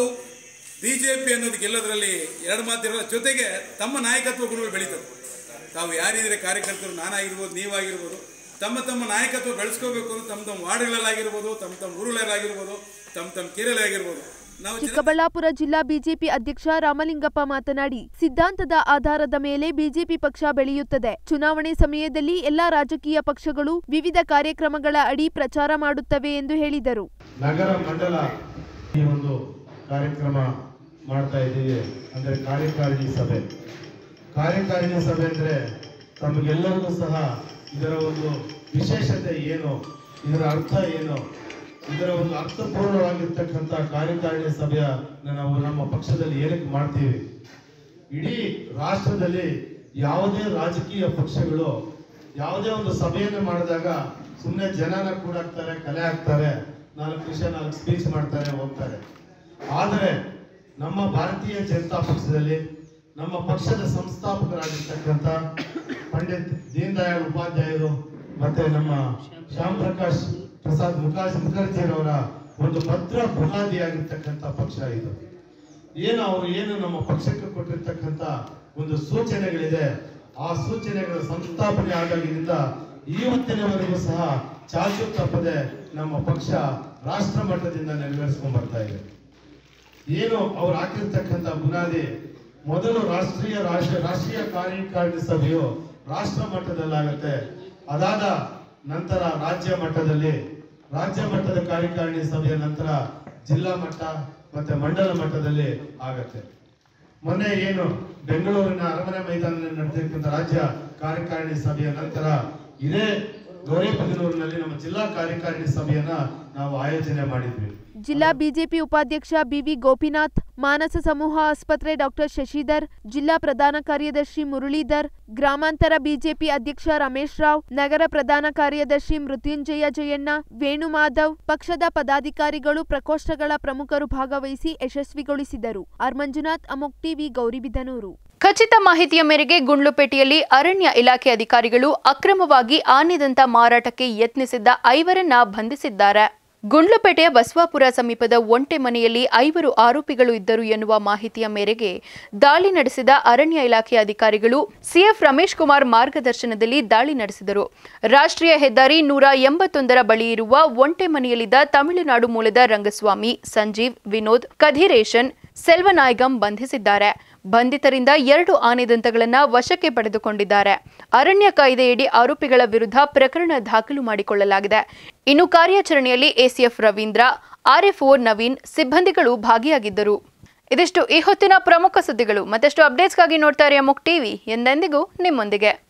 ಬಿ ಜೆ ಪಿ ಅನ್ನೋದು ಗೆಲ್ಲೋದ್ರಲ್ಲಿ ಎರಡು ಮಾತಿರಲ್ಲ ಜೊತೆಗೆ ತಮ್ಮ ನಾಯಕತ್ವ ಗುಣಗಳು ಬೆಳೀತದೆ ತಾವು ಯಾರಿದ್ರೆ ಕಾರ್ಯಕರ್ತರು ನಾನಾಗಿರ್ಬೋದು ನೀವಾಗಿರ್ಬೋದು ತಮ್ಮ ತಮ್ಮ ನಾಯಕತ್ವ ಬೆಳೆಸ್ಕೋಬೇಕು ಅಂದ್ರೆ ತಮ್ಮ ತಮ್ಮ ವಾರ್ಡ್ಗಳಲ್ಲಾಗಿರ್ಬೋದು ತಮ್ಮ ತಮ್ಮ ಊರುಗಳಲ್ಲಾಗಿರ್ಬೋದು ತಮ್ಮ ತಮ್ಮ ಕೆರೆಯಲ್ಲಾಗಿರ್ಬೋದು ನಾವು ಜನ- ಚಿಕ್ಕಬಳ್ಳಾಪುರ ಜಿಲ್ಲಾ ಬಿಜೆಪಿ ಅಧ್ಯಕ್ಷ ರಾಮಲಿಂಗಪ್ಪ ಮಾತನಾಡಿ ಸಿದ್ಧಾಂತದ ಆಧಾರದ ಮೇಲೆ ಬಿಜೆಪಿ ಪಕ್ಷ ಬೆಳೆಯುತ್ತದೆ ಚುನಾವಣೆ ಸಮಯದಲ್ಲಿ ಎಲ್ಲಾ ರಾಜಕೀಯ ಪಕ್ಷಗಳು ವಿವಿಧ ಕಾರ್ಯಕ್ರಮಗಳ ಅಡಿ ಪ್ರಚಾರ ಮಾಡುತ್ತವೆ ಎಂದು ಹೇಳಿದರು ನಗರ ಮಂಡಲ ಈ ಒಂದು ಕಾರ್ಯಕ್ರಮ ಮಾಡ್ತಾ ಇದ್ದೀವಿ ಅಂದರೆ ಕಾರ್ಯಕಾರಿಣಿ ಸಭೆ ಕಾರ್ಯಕಾರಿಣಿ ಸಭೆ ಅಂದರೆ ತಮಗೆಲ್ಲರಿಗೂ ಸಹ ಇದರ ಒಂದು ವಿಶೇಷತೆ ಏನು ಇದರ ಅರ್ಥ ಏನು ಇದರ ಒಂದು ಅರ್ಥಪೂರ್ಣವಾಗಿರ್ತಕ್ಕಂಥ ಕಾರ್ಯಕಾರಿಣಿ ಸಭೆಯ ನಾವು ನಮ್ಮ ಪಕ್ಷದಲ್ಲಿ ಏನಕ್ಕೆ ಮಾಡ್ತೀವಿ ಇಡೀ ರಾಷ್ಟ್ರದಲ್ಲಿ ಯಾವುದೇ ರಾಜಕೀಯ ಪಕ್ಷಗಳು ಯಾವುದೇ ಒಂದು ಸಭೆಯನ್ನು ಮಾಡಿದಾಗ ಸುಮ್ಮನೆ ಜನನ ಕೂಡಾಕ್ತಾರೆ ಕಲೆ ಹಾಕ್ತಾರೆ ನಾಲ್ಕು ವಿಷಯ ನಾಲ್ಕು ಸ್ಪೀಚ್ ಮಾಡ್ತಾರೆ ಹೋಗ್ತಾರೆ ಆದರೆ ನಮ್ಮ ಭಾರತೀಯ ಜನತಾ ಪಕ್ಷದಲ್ಲಿ ನಮ್ಮ ಪಕ್ಷದ ಸಂಸ್ಥಾಪಕರಾಗಿರ್ತಕ್ಕಂಥ ಪಂಡಿತ್ ದೀನ್ ದಯಾಳ್ ಉಪಾಧ್ಯಾಯರು ಮತ್ತೆ ನಮ್ಮ ಶ್ಯಾಮ್ ಪ್ರಕಾಶ್ ಪ್ರಸಾದ್ ಮುಖಾಜ್ ಮುಖರ್ಜಿಯವರ ಒಂದು ಭದ್ರ ಬುನಾದಿಯಾಗಿರ್ತಕ್ಕಂಥ ಪಕ್ಷ ಇದು ಏನು ಅವರು ಏನು ನಮ್ಮ ಪಕ್ಷಕ್ಕೆ ಕೊಟ್ಟಿರ್ತಕ್ಕಂಥ ಒಂದು ಸೂಚನೆಗಳಿದೆ ಆ ಸೂಚನೆಗಳ ಸಂಸ್ಥಾಪನೆ ಆದಾಗಿನಿಂದ ಇವತ್ತಿನವರೆಗೂ ಸಹ ಚಾಚು ತಪ್ಪದೆ ನಮ್ಮ ಪಕ್ಷ ರಾಷ್ಟ್ರ ಮಟ್ಟದಿಂದ ನೆರವೇರಿಸ್ಕೊಂಡ್ ಬರ್ತಾ ಇದೆ ಏನು ಅವ್ರು ಹಾಕಿರ್ತಕ್ಕಂಥ ಬುನಾದಿ ಮೊದಲು ರಾಷ್ಟ್ರೀಯ ರಾಷ್ಟ್ರೀಯ ರಾಷ್ಟ್ರೀಯ ಕಾರ್ಯಕಾರಿಣಿ ಸಭೆಯು ರಾಷ್ಟ್ರ ಮಟ್ಟದಲ್ಲಾಗತ್ತೆ ಅದಾದ ನಂತರ ರಾಜ್ಯ ಮಟ್ಟದಲ್ಲಿ ರಾಜ್ಯ ಮಟ್ಟದ ಕಾರ್ಯಕಾರಿಣಿ ಸಭೆಯ ನಂತರ ಜಿಲ್ಲಾ ಮಟ್ಟ ಮತ್ತೆ ಮಂಡಲ ಮಟ್ಟದಲ್ಲಿ ಆಗತ್ತೆ ಮೊನ್ನೆ ಏನು ಬೆಂಗಳೂರಿನ ಅರಮನೆ ಮೈದಾನದಲ್ಲಿ ನಡೆದಿರ್ತಕ್ಕಂಥ ರಾಜ್ಯ ಕಾರ್ಯಕಾರಿಣಿ ಸಭೆಯ ನಂತರ ಇದೇ ಗೌರಿಬಿದನೂರಿನಲ್ಲಿ ನಮ್ಮ ಜಿಲ್ಲಾ ಕಾರ್ಯಕಾರಿಣಿ ಸಭೆಯನ್ನ ನಾವು ಆಯೋಜನೆ ಮಾಡಿದ್ವಿ ಜಿಲ್ಲಾ ಬಿಜೆಪಿ ಉಪಾಧ್ಯಕ್ಷ ಬಿವಿ ಗೋಪಿನಾಥ್ ಮಾನಸ ಸಮೂಹ ಆಸ್ಪತ್ರೆ ಡಾಕ್ಟರ್ ಶಶಿಧರ್ ಜಿಲ್ಲಾ ಪ್ರಧಾನ ಕಾರ್ಯದರ್ಶಿ ಮುರಳೀಧರ್ ಗ್ರಾಮಾಂತರ ಬಿಜೆಪಿ ಅಧ್ಯಕ್ಷ ರಮೇಶ್ ರಾವ್ ನಗರ ಪ್ರಧಾನ ಕಾರ್ಯದರ್ಶಿ ಮೃತ್ಯುಂಜಯ ಜಯಣ್ಣ ವೇಣು ಮಾಧವ್ ಪಕ್ಷದ ಪದಾಧಿಕಾರಿಗಳು ಪ್ರಕೋಷ್ಠಗಳ ಪ್ರಮುಖರು ಭಾಗವಹಿಸಿ ಯಶಸ್ವಿಗೊಳಿಸಿದರು ಆರ್ ಮಂಜುನಾಥ್ ಅಮೋಕ್ ಟಿವಿ ಗೌರಿಬಿದನೂರು ಖಚಿತ ಮಾಹಿತಿಯ ಮೇರೆಗೆ ಗುಂಡ್ಲುಪೇಟೆಯಲ್ಲಿ ಅರಣ್ಯ ಇಲಾಖೆ ಅಧಿಕಾರಿಗಳು ಅಕ್ರಮವಾಗಿ ಆನೆದಂತ ಮಾರಾಟಕ್ಕೆ ಯತ್ನಿಸಿದ್ದ ಐವರನ್ನ ಬಂಧಿಸಿದ್ದಾರೆ ಗುಂಡ್ಲುಪೇಟೆಯ ಬಸವಾಪುರ ಸಮೀಪದ ಒಂಟೆ ಮನೆಯಲ್ಲಿ ಐವರು ಆರೋಪಿಗಳು ಇದ್ದರು ಎನ್ನುವ ಮಾಹಿತಿಯ ಮೇರೆಗೆ ದಾಳಿ ನಡೆಸಿದ ಅರಣ್ಯ ಇಲಾಖೆ ಅಧಿಕಾರಿಗಳು ಸಿಎಫ್ ರಮೇಶ್ ಕುಮಾರ್ ಮಾರ್ಗದರ್ಶನದಲ್ಲಿ ದಾಳಿ ನಡೆಸಿದರು ರಾಷ್ಟ್ರೀಯ ಹೆದ್ದಾರಿ ನೂರ ಎಂಬತ್ತೊಂದರ ಬಳಿ ಇರುವ ಒಂಟೆ ಮನೆಯಲ್ಲಿದ್ದ ತಮಿಳುನಾಡು ಮೂಲದ ರಂಗಸ್ವಾಮಿ ಸಂಜೀವ್ ವಿನೋದ್ ಕಧಿರೇಶನ್ ಸೆಲ್ವನಾಯ್ಗಂ ಬಂಧಿಸಿದ್ದಾರೆ ಬಂಧಿತರಿಂದ ಎರಡು ಆನೆದಂತಗಳನ್ನು ವಶಕ್ಕೆ ಪಡೆದುಕೊಂಡಿದ್ದಾರೆ ಅರಣ್ಯ ಕಾಯ್ದೆಯಡಿ ಆರೋಪಿಗಳ ವಿರುದ್ಧ ಪ್ರಕರಣ ದಾಖಲು ಮಾಡಿಕೊಳ್ಳಲಾಗಿದೆ ಇನ್ನು ಕಾರ್ಯಾಚರಣೆಯಲ್ಲಿ ಎಸಿಎಫ್ ರವೀಂದ್ರ ಆರ್ಎಫ್ಒ ನವೀನ್ ಸಿಬ್ಬಂದಿಗಳು ಭಾಗಿಯಾಗಿದ್ದರು ಇದಿಷ್ಟು ಈ ಹೊತ್ತಿನ ಪ್ರಮುಖ ಸುದ್ದಿಗಳು ಮತ್ತಷ್ಟು ಅಪ್ಡೇಟ್ಸ್ಗಾಗಿ ನೋಡ್ತಾ ಇರಿ ಅಮುಕ್ ಟಿವಿ ಎಂದೆಂದಿಗೂ ನಿಮ್ಮೊಂದಿಗೆ